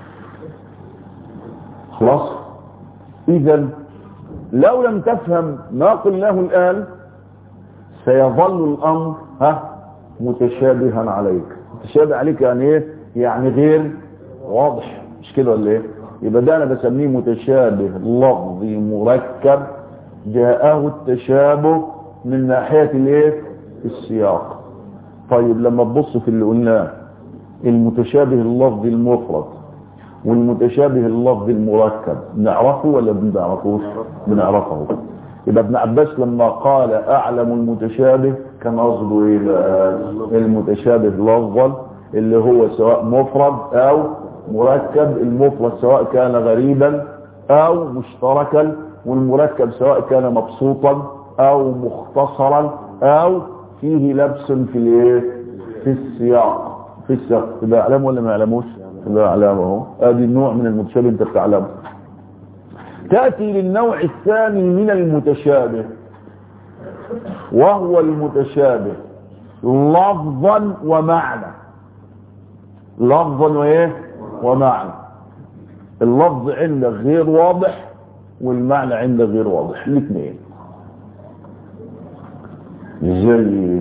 خلاص إذا لو لم تفهم ما قلناه الآن سيظل الأمر ها متشابها عليك متشابه عليك يعني ايه يعني غير واضح مش كده ولا ايه يبقى ده انا بسميه متشابه لفظي مركب جاءه التشابه من ناحية الايه السياق طيب لما تبص في اللي قلناه المتشابه اللفظي المفرد والمتشابه اللفظي المركب نعرفه ولا بنعرفوش بنعرفه يبقى ابن عباس لما قال اعلم المتشابه كان قصده ايه بقى المتشابه لفظا اللي هو سواء مفرد او مركب المفرد سواء كان غريبا او مشتركا والمركب سواء كان مبسوطا او مختصرا او فيه لبس في الايه في السياق في السياق يبقى اعلم ولا ما يعلموش يبقى اعلمه ادي النوع من المتشابه انت بتعلمه تأتي للنوع الثاني من المتشابه وهو المتشابه لفظا ومعنى لفظا وايه ومعنى اللفظ عندك غير واضح والمعنى عندك غير واضح الاثنين زي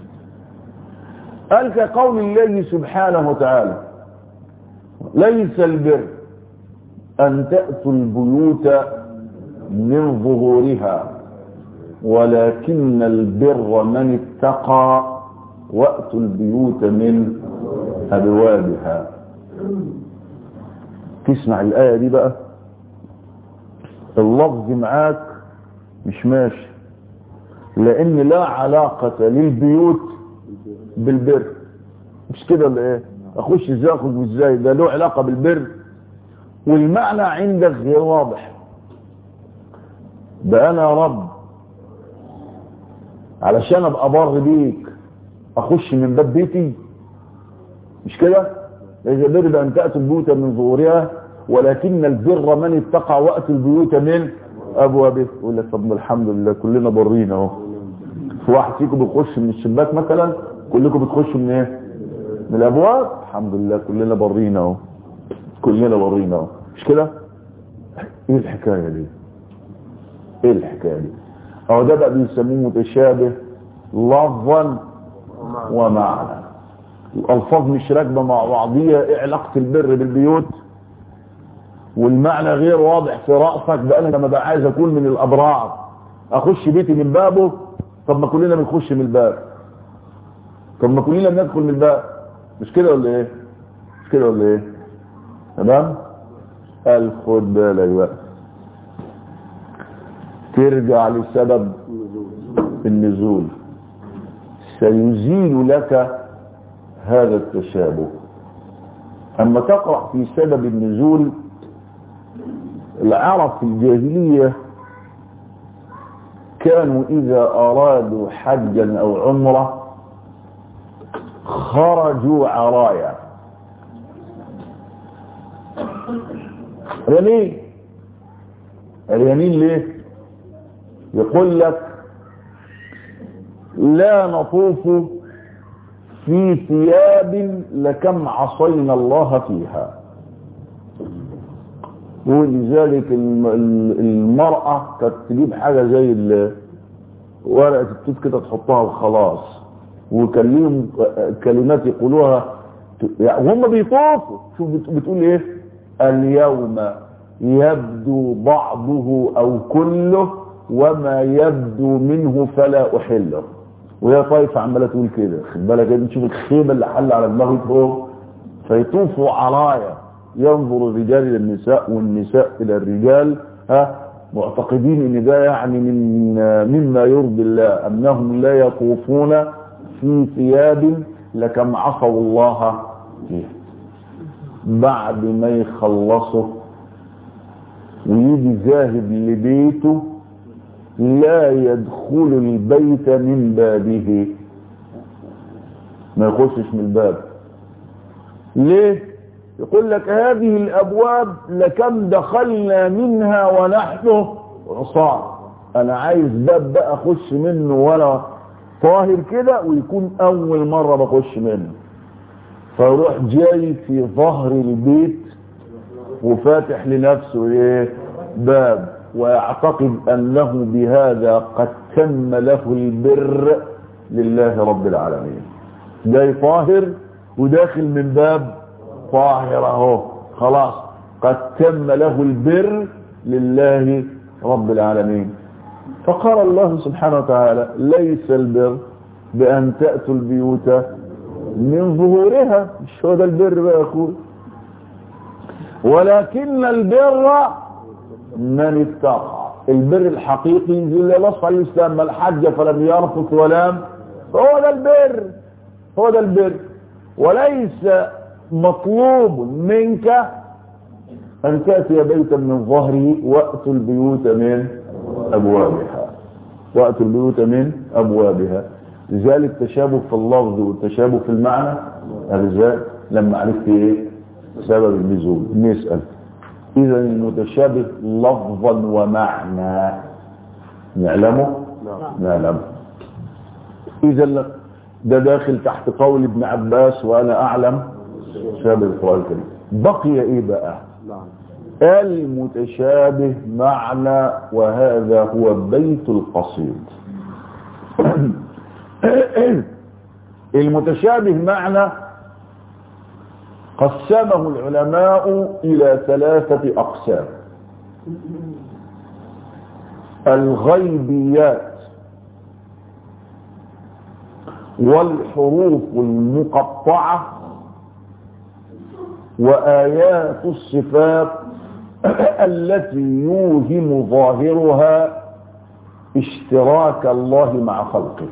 قال كقول الله سبحانه وتعالى ليس البر أن تأتوا البيوت من ظهورها ولكن البر من اتقى وأتوا البيوت من أبوابها تسمع الآية دي بقى اللفظ معاك مش ماشي لأن لا علاقة للبيوت بالبر مش كده ولا ايه اخش ازاي اخرج ازاي ده له علاقة بالبر والمعنى عندك غير واضح ده انا يا رب علشان ابقى بار بيك اخش من باب بيتي مش كده ليس البر بان تاتوا البيوت من ظهورها ولكن البر من اتقى وقت البيوت من ابوابه يقول لك طب الحمد لله كلنا برين اهو في واحد فيكم بيخش من الشباك مثلا كلكم بتخشوا من ايه من الابواب الحمد لله كلنا برين اهو كلنا برين اهو مش كده ايه الحكايه دي ايه الحكايه دي اهو ده بقى بيسموه متشابه لفظا ومعنى الالفاظ مش راكبه مع بعضيها ايه علاقه البر بالبيوت والمعنى غير واضح في راسك بقى انا لما بقى عايز اكون من الابرار اخش بيتي من بابه طب ما كلنا بنخش من الباب طب ما كلنا بندخل من الباب مش كده ولا ايه مش كده ولا ايه تمام قال خد بالك بقى ترجع لسبب النزول سيزيل لك هذا التشابه اما تقرأ في سبب النزول العرب في الجاهلية كانوا اذا ارادوا حجا او عمره خرجوا عرايا ريانين ريانين ليه يقول لك لا نطوف في ثياب لكم عصينا الله فيها ولذلك المرأة كانت تجيب حاجة زي ورقة التوت كده تحطها وخلاص وكان ليهم كلمات يقولوها وهم بيطوفوا شوف بتقول ايه اليوم يبدو بعضه او كله وما يبدو منه فلا احله وهي طايفه عماله تقول كده خد بالك كده تشوف الخيمه اللي حل على دماغي فوق فيطوفوا عرايا ينظر الرجال الى النساء والنساء الى الرجال ها معتقدين ان ده يعني من مما يرضي الله انهم لا يطوفون في ثياب لكم عصوا الله فيها بعد ما يخلصوا ويجي ذاهب لبيته لا يدخل البيت من بابه ما يخشش من الباب ليه يقول لك هذه الابواب لكم دخلنا منها ونحن عصار انا عايز باب بقى اخش منه وانا طاهر كده ويكون اول مرة بخش منه فيروح جاي في ظهر البيت وفاتح لنفسه ايه باب ويعتقد انه بهذا قد تم له البر لله رب العالمين جاي طاهر وداخل من باب طاهر اهو خلاص قد تم له البر لله رب العالمين فقال الله سبحانه وتعالى ليس البر بأن تأتوا البيوت من ظهورها مش هو ده البر بقى يا أخوي ولكن البر من اتقى البر الحقيقي اللي نص على الإسلام ما الحج فلم يرفث ولم هو ده البر هو ده البر وليس مطلوب منك أن تأتي بيتا من ظهره وأتوا البيوت من أبوابها وأتوا البيوت من أبوابها لذلك تشابه في اللفظ والتشابه في المعنى الرجال لما عرفت ايه سبب النزول نسأل إذا المتشابه لفظا ومعنى نعلمه نعلمه إذا ده داخل تحت قول ابن عباس وأنا أعلم شابه القرآن الكريم بقي إيه بقى المتشابه معنى وهذا هو بيت القصيد المتشابه معنى قسمه العلماء إلى ثلاثة أقسام الغيبيات والحروف المقطعة وآيات الصفات التي يوهم ظاهرها اشتراك الله مع خلقه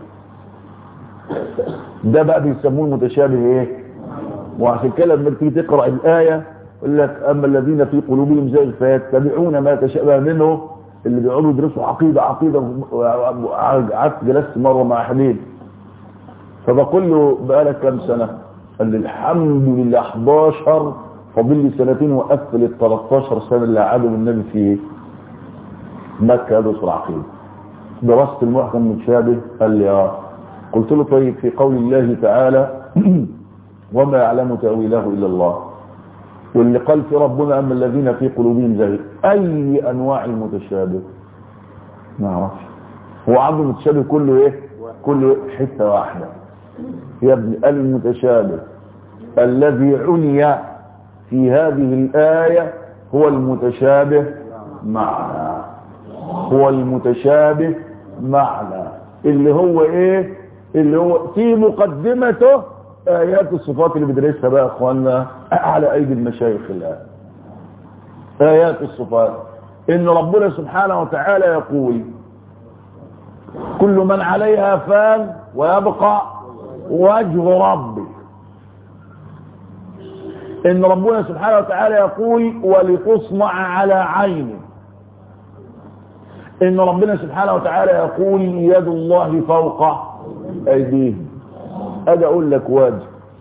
ده بقى بيسموه المتشابه ايه وعشان كده لما تيجي تقرا الايه يقول لك اما الذين في قلوبهم زيغ فيتبعون ما تشابه منه اللي بيقعدوا يدرسوا عقيده عقيده قعدت جلست مره مع حبيب فبقول له بقالك كام سنه قال لي الحمد لله 11 فاضل لي سنتين وقفل ال 13 سنه اللي قعدوا النبي في مكه يدرس العقيده درست المحكم متشابه قال لي اه قلت له طيب في قول الله تعالى وما يعلم تأويله إلا الله واللي قال في ربنا أما الذين في قلوبهم زيغ أي أنواع المتشابه ما اعرفش هو عنده المتشابه كله إيه كله حتة واحدة يا ابن المتشابه الذي عني في هذه الآية هو المتشابه معنى هو المتشابه معنى اللي هو ايه اللي هو في مقدمته ايات الصفات اللي بندرسها بقى اخواننا على ايدي المشايخ الان ايات الصفات ان ربنا سبحانه وتعالى يقول كل من عليها فان ويبقى وجه ربك ان ربنا سبحانه وتعالى يقول ولتصنع على عيني ان ربنا سبحانه وتعالى يقول يد الله فوق ايديهم اجي اقول لك وجه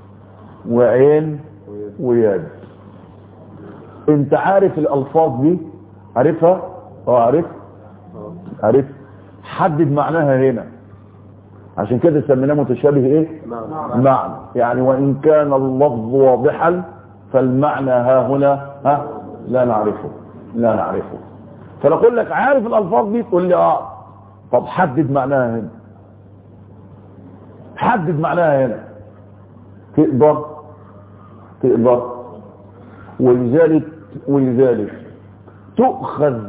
وعين ويد انت عارف الالفاظ دي عارفها اه عارف عارف حدد معناها هنا عشان كده سميناه متشابه ايه معنى يعني وان كان اللفظ واضحا فالمعنى ها هنا ها لا نعرفه لا نعرفه فنقول لك عارف الالفاظ دي تقول لي اه طب حدد معناها هنا حدد معناها هنا تقدر تقدر ولذلك ولذلك تؤخذ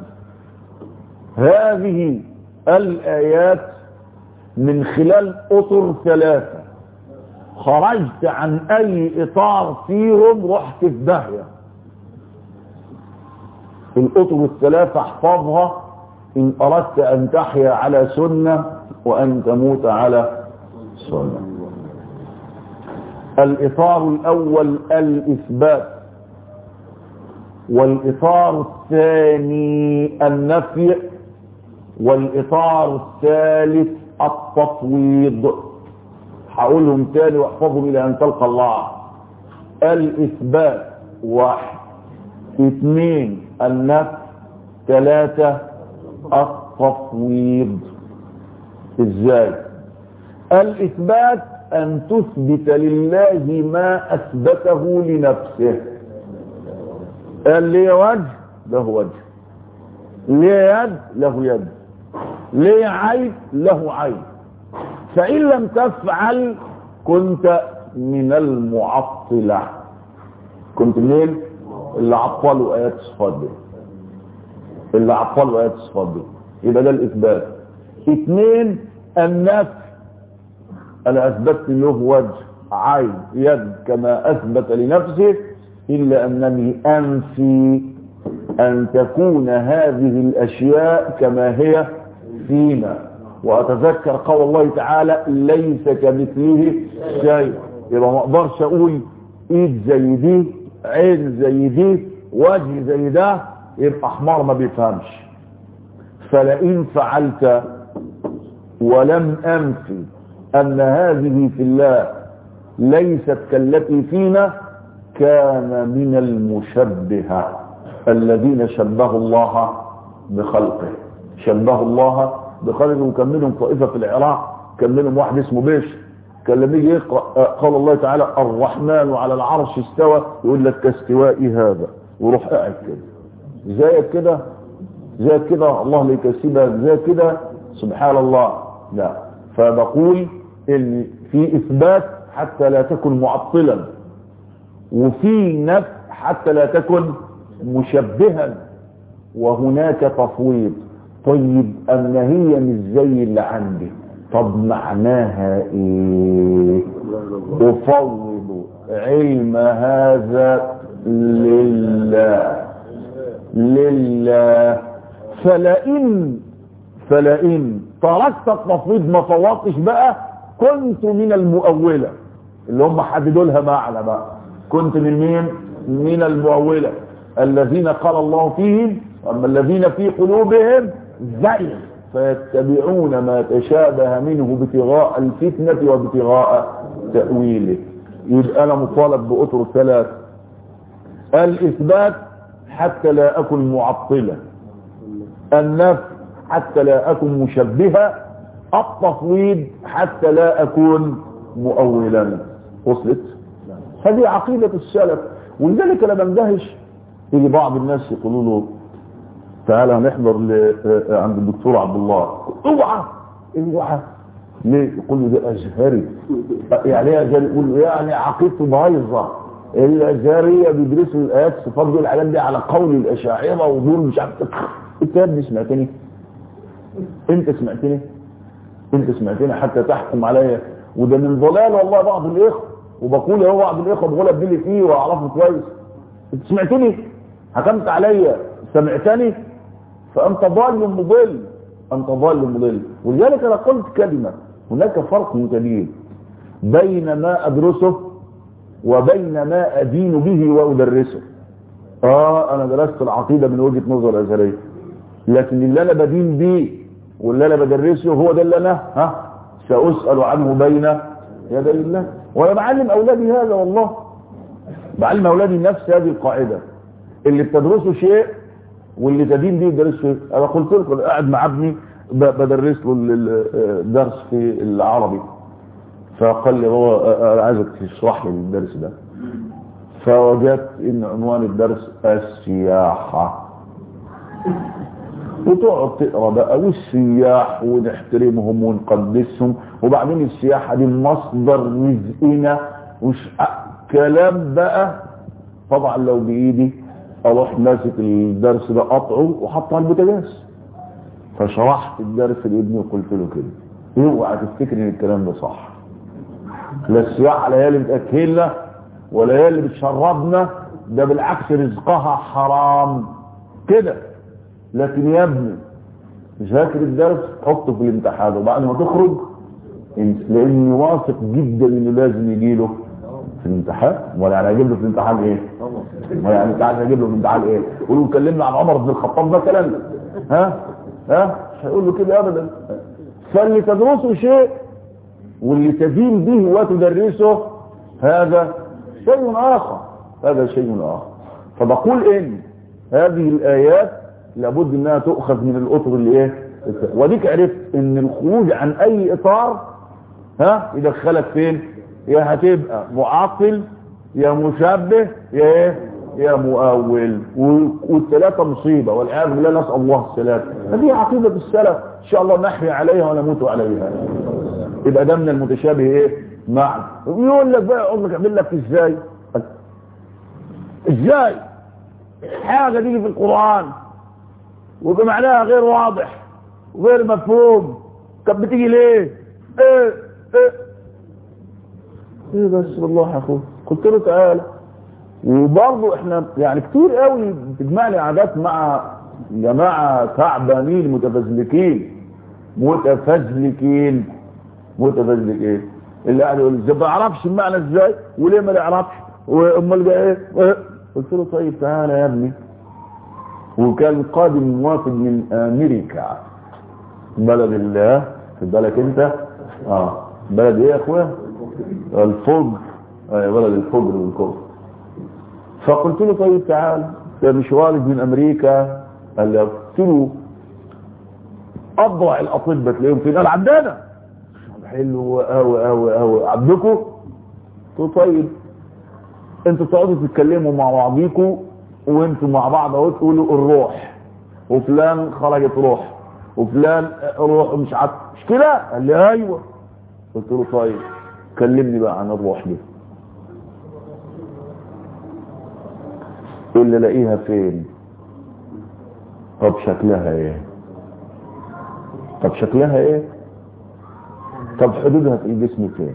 هذه الآيات من خلال أطر ثلاثة خرجت عن أي إطار فيهم رحت في داهية الأطر الثلاثة احفظها إن أردت أن تحيا على سنة وأن تموت على سنة الإطار الأول الإثبات والإطار الثاني النفي والإطار الثالث التفويض هقولهم تاني واحفظهم إلى أن تلقى الله الإثبات واحد اثنين النفي ثلاثة التفويض ازاي الإثبات أن تثبت لله ما أثبته لنفسه قال لي وجه له وجه ليه يد له يد ليه عين له عين فإن لم تفعل كنت من المعطلة كنت منين اللي عطلوا آيات الصفات دي اللي عطلوا آيات الصفات دي يبقى ده الإثبات اثنين النفي أنا أثبتت له وجه عين يد كما أثبت لنفسه إلا أنني أنفي أن تكون هذه الأشياء كما هي فينا وأتذكر قول الله تعالى ليس كمثله شيء يبقى ما أقدرش أقول إيد زي دي عين زي دي وجه زي ده يبقى حمار ما بيفهمش فلئن فعلت ولم أنفي أن هذه في الله ليست كالتي فينا كان من المشبهة الذين شبهوا الله بخلقه شبهوا الله بخلقه وكان منهم طائفة في العراق كان منهم واحد اسمه بيش كان لما يجي يقرأ قال الله تعالى الرحمن على العرش استوى يقول لك كاستواء هذا ويروح قاعد كده زي كده زي كده الله لا يكسبها زي كده سبحان الله لا فبقول ان في اثبات حتى لا تكن معطلا وفي نفي حتى لا تكن مشبها وهناك تفويض طيب ان هي مش زي اللي عندي طب معناها ايه افوض علم هذا لله لله فلئن فلئن تركت التفويض ما فوضتش بقى كنت من المؤولة اللي هم حددوا لها معنى بقى كنت من مين من المؤولة الذين قال الله فيهم أما الذين في قلوبهم زيغ فيتبعون ما تشابه منه ابتغاء الفتنة وابتغاء تأويله يبقى أنا مطالب بأطر ثلاث الإثبات حتى لا أكن معطلة النفي حتى لا أكن مشبهة التفويض حتى لا أكون مؤولا وصلت هذه عقيدة السلف ولذلك انا بندهش يجي بعض الناس يقولوا له تعالى هنحضر عند الدكتور عبد الله اوعى اوعى ليه يقول له ده ازهري يعني ايه ازهري يقول له يعني عقيدته بايظه الازهريه بيدرسوا الايات الصفات دول الحاجات دي على قول الاشاعره ودول مش عارف انت يا ابني سمعتني انت سمعتني انت سمعتني حتى تحكم عليا وده من ضلال والله بعض الاخوه وبقول هو بعض الاخوه بقول ابني فيه واعرفه كويس انت سمعتني حكمت عليا سمعتني فانت ضال مضل انت ضال مضل ولذلك انا قلت كلمه هناك فرق كبير بين ما ادرسه وبين ما ادين به وادرسه اه انا درست العقيده من وجهه نظر ازهريه لكن اللي انا بدين بيه واللي انا بدرسه هو ده اللي انا ها ساسال عنه بين يدي الله وانا بعلم اولادي هذا والله بعلم اولادي نفس هذه القاعده اللي بتدرسه شيء واللي تدين بيه يدرسه شيء انا قلت لكم قاعد مع ابني بدرس له الدرس في العربي فقال لي هو انا عايزك تشرح لي الدرس ده فوجدت ان عنوان الدرس السياحه وتقعد تقرا بقى والسياح ونحترمهم ونقدسهم وبعدين السياحه دي مصدر رزقنا وش كلام بقى طبعا لو بايدي اروح ماسك الدرس ده قطعه وحطه على البوتاجاز فشرحت الدرس لابني وقلت له كده اوعى تفتكر ان الكلام ده صح لا السياحه لا هي اللي بتاكلنا ولا هي اللي بتشربنا ده بالعكس رزقها حرام كده لكن يا ابني ذاكر الدرس حطه في الامتحان وبعد ما تخرج لاني واثق جدا انه لازم يجي له في الامتحان ولا يعني هجيب له في الامتحان ايه ولا يعني انت عايز اجيب له في الامتحان ايه قولوا اتكلمنا عن عمر بن الخطاب ده كلام ها ها مش هيقول له كده ابدا فاللي تدرسه شيء واللي تدين به وتدرسه هذا شيء اخر هذا شيء اخر فبقول ان هذه الايات لابد انها تؤخذ من الاطر اللي ايه وديك عرفت ان الخروج عن اي اطار ها يدخلك فين يا هتبقى معطل يا مشبه يا ايه يا مؤول والثلاثه مصيبه والعياذ بالله نسال الله السلامه هذه عقيده السلف ان شاء الله نحيا عليها ونموت عليها يبقى ده من المتشابه ايه مع يقول لك بقى يقول لك اعمل لك ازاي ازاي حاجه تيجي في القران وبمعناها غير واضح وغير مفهوم كانت بتيجي ليه ايه ايه ايه بس والله يا اخويا قلت له تعالى وبرضه احنا يعني كتير قوي بتجمعني عادات مع جماعه تعبانين متفزلكين متفزلكين متفزلكين اللي قاعد يقول ما بعرفش المعنى ازاي وليه ما نعرفش وامال ايه قلت له طيب تعالى يا ابني وكان قادم موافد من امريكا بلد الله في بالك انت اه بلد ايه يا اخويا الفجر آه بلد الفجر والكفر فقلت له طيب تعال ده مش والد من امريكا قال لي قلت له اضرع الاطباء تلاقيهم فين قال عندنا حلو قوي قوي قوي عندكم قلت له طيب انتوا تقعدوا تتكلموا مع بعضيكم وانتوا مع بعض اهو تقولوا الروح وفلان خرجت روح وفلان روح مش عارف مش كده قال لي ايوه قلت له طيب كلمني بقى عن الروح دي اللي الاقيها فين طب شكلها ايه طب شكلها ايه طب حدودها في الجسم فين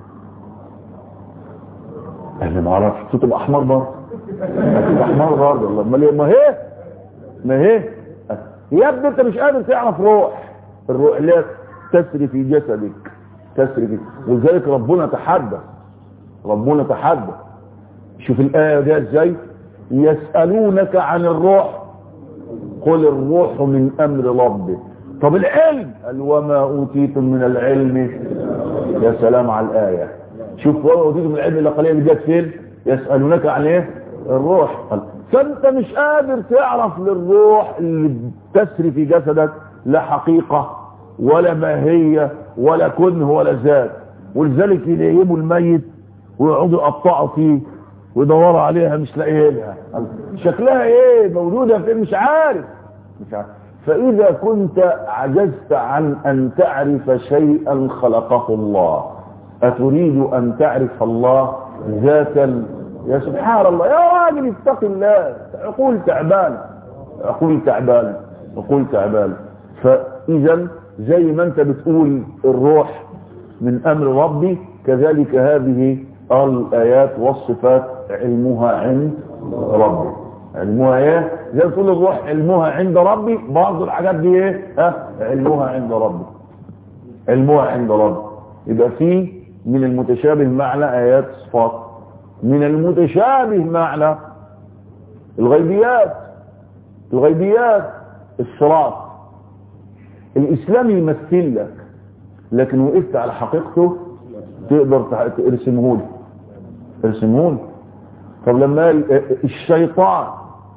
قال لي ما اعرفش تبقى احمر برضه هتبقى احمر برضه والله امال ما هي ما هي يا ابني انت مش قادر تعرف روح الروح اللي تسري في جسدك تسري في ولذلك ربنا تحدى ربنا تحدى شوف الآية دي ازاي يسألونك عن الروح قل الروح من أمر ربي طب العلم قال وما أوتيتم من العلم يا سلام على الآية شوف وما أوتيتم من العلم إلا قليلا جت فين يسألونك عن ايه الروح قال فانت مش قادر تعرف للروح اللي تسري في جسدك لا حقيقة ولا ماهية ولا كنه ولا ذات ولذلك ينيموا الميت ويقعدوا يقطعوا فيه ويدوروا عليها مش لاقيينها شكلها ايه موجودة فين مش عارف مش عارف فإذا كنت عجزت عن أن تعرف شيئا خلقه الله أتريد أن تعرف الله ذاتا يا سبحان الله يا راجل اتق الله عقول تعبان عقول تعبان عقول تعبان فإذا زي ما انت بتقول الروح من أمر ربي كذلك هذه الآيات والصفات علمها عند ربي علمها ايه زي ما تقول الروح علمها عند ربي بعض الحاجات دي ايه ها علمها عند ربي علمها عند ربي يبقى في من المتشابه معنى آيات صفات من المتشابه معنى الغيبيات الغيبيات الصراط الإسلام يمثل لك لكن وقفت على حقيقته تقدر ترسمه لي ترسمه لي طب لما قال الشيطان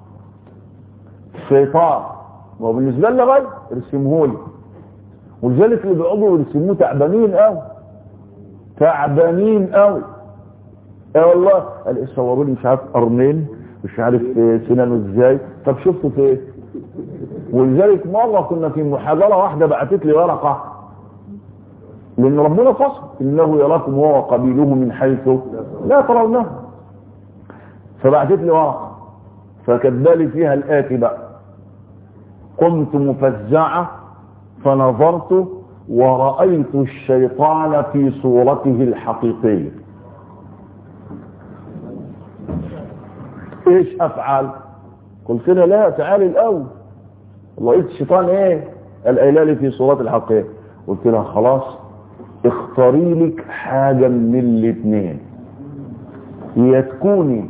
الشيطان ما هو بالنسبة لنا غير ارسمه لي ولذلك اللي بيقعدوا يرسموه تعبانين قوي تعبانين قوي اه والله قال صوروا لي مش عارف قرنين مش عارف سنانه ازاي طب شفته فين ولذلك مرة كنا في محاضرة واحدة بعتت لي ورقة لان ربنا فصل انه يراكم هو وقبيله من حيث لا ترونه فبعتت لي ورقة فكتب لي فيها الآتي بقى قمت مفزعة فنظرت ورأيت الشيطان في صورته الحقيقية ايش افعل قلت لها لا تعالي الاول لقيت الشيطان ايه القايله لي في صورات الحقيقيه قلت لها خلاص اختاري لك حاجه من الاثنين يا تكوني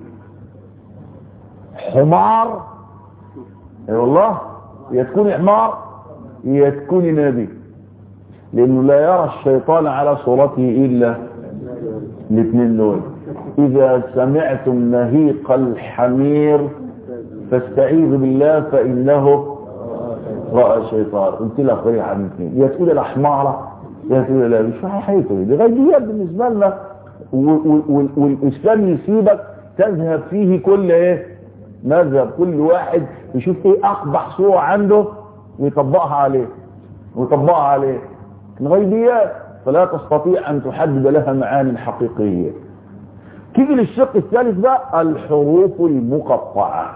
حمار اي والله يا تكوني حمار يا تكوني نبي لانه لا يرى الشيطان على صورته الا الاثنين دول اذا سمعتم نهيق الحمير فاستعيذ بالله فانه راى الشيطان قلت لها اخبري عن اثنين يا تقول الاحماره يا تقول لا مش حقيقي دي غيبيات بالنسبه لنا والاسلام يسيبك تذهب فيه كل ايه مذهب كل واحد يشوف ايه اقبح صوره عنده ويطبقها عليه ويطبقها عليه الغيبيات فلا تستطيع ان تحدد لها معاني حقيقيه تيجي للشق الثالث بقى الحروف المقطعه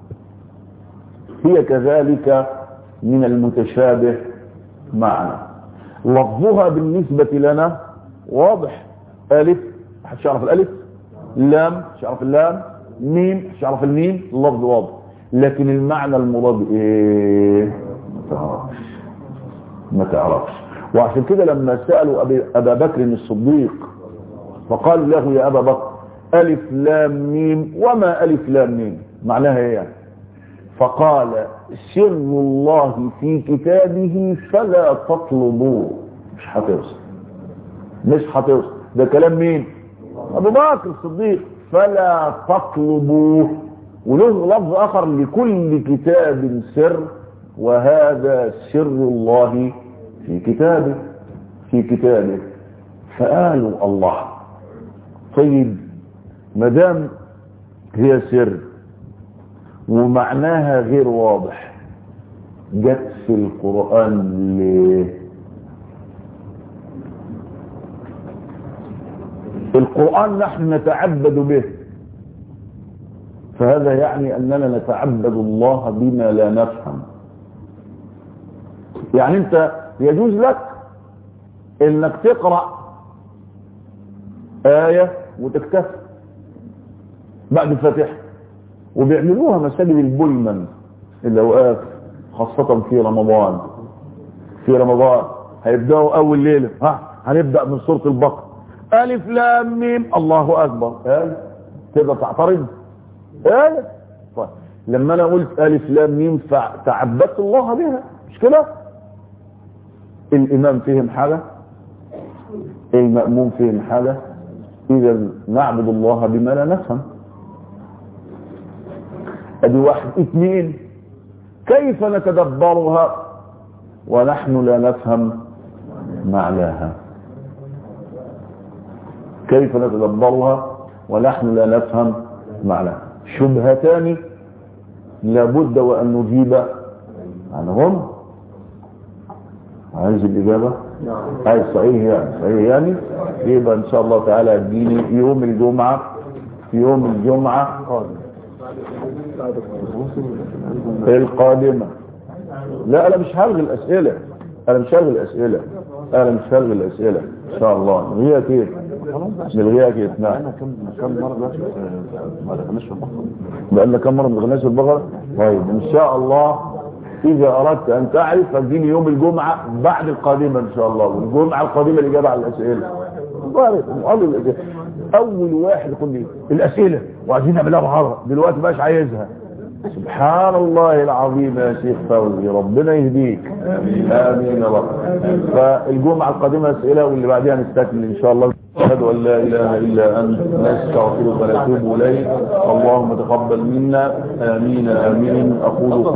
هي كذلك من المتشابه معنا لفظها بالنسبة لنا واضح ألف حد يعرف الألف لام يعرف اللام ميم يعرف الميم اللفظ واضح لكن المعنى المراد ايه ما تعرفش ما تعرفش وعشان كده لما سألوا أبا بكر الصديق فقال له يا أبا بكر ألف لام ميم وما ألف لام ميم معناها ايه يعني فقال سر الله في كتابه فلا تطلبوه مش هتوصل مش هتوصل ده كلام مين ابو بكر الصديق فلا تطلبوه وله لفظ اخر لكل كتاب سر وهذا سر الله في كتابه في كتابه فقالوا الله طيب مدام هي سر ومعناها غير واضح جت في القرآن ليه القرآن نحن نتعبد به فهذا يعني أننا نتعبد الله بما لا نفهم يعني أنت يجوز لك أنك تقرأ آية وتكتفي بعد الفاتحة وبيعملوها مساجد البولمن الأوقاف خاصة في رمضان في رمضان هيبدأوا أول ليلة ها هنبدأ من سورة البقرة ألف لام ميم الله أكبر آية تقدر تعترض آية طيب لما أنا قلت ألف لام ميم فتعبدت الله بها مش كده الإمام فهم حاجة المأموم فهم حاجة إذا نعبد الله بما لا نفهم ادي واحد اثنين كيف نتدبرها ونحن لا نفهم معناها كيف نتدبرها ونحن لا نفهم معناها شبهتان لابد وان نجيب عنهم عايز الاجابه عايز صحيح يعني صحيح يعني يبقى ان شاء الله تعالى اديني يوم الجمعه يوم الجمعه القادمة لا انا مش هلغي الاسئلة انا مش هلغي الاسئلة انا مش هلغي الاسئلة ان شاء الله نلغيها كيف نلغيها كيف نعم كم مرة ما دخلناش في البقرة بقالنا كم مرة ما دخلناش في البقرة طيب ان شاء الله اذا اردت ان تعرف فاديني يوم الجمعة بعد القادمة ان شاء الله والجمعة القادمة الاجابة على الاسئلة اول واحد يقول لي الاسئلة وعايزين نعملها محاضرة دلوقتي مش عايزها سبحان الله العظيم يا شيخ فوزي ربنا يهديك امين يا رب فالجمعة القادمة اسئلة واللي بعدها نستكمل ان شاء الله أشهد أن لا إله إلا أنت نستغفرك ونتوب إليك اللهم تقبل منا آمين آمين أقول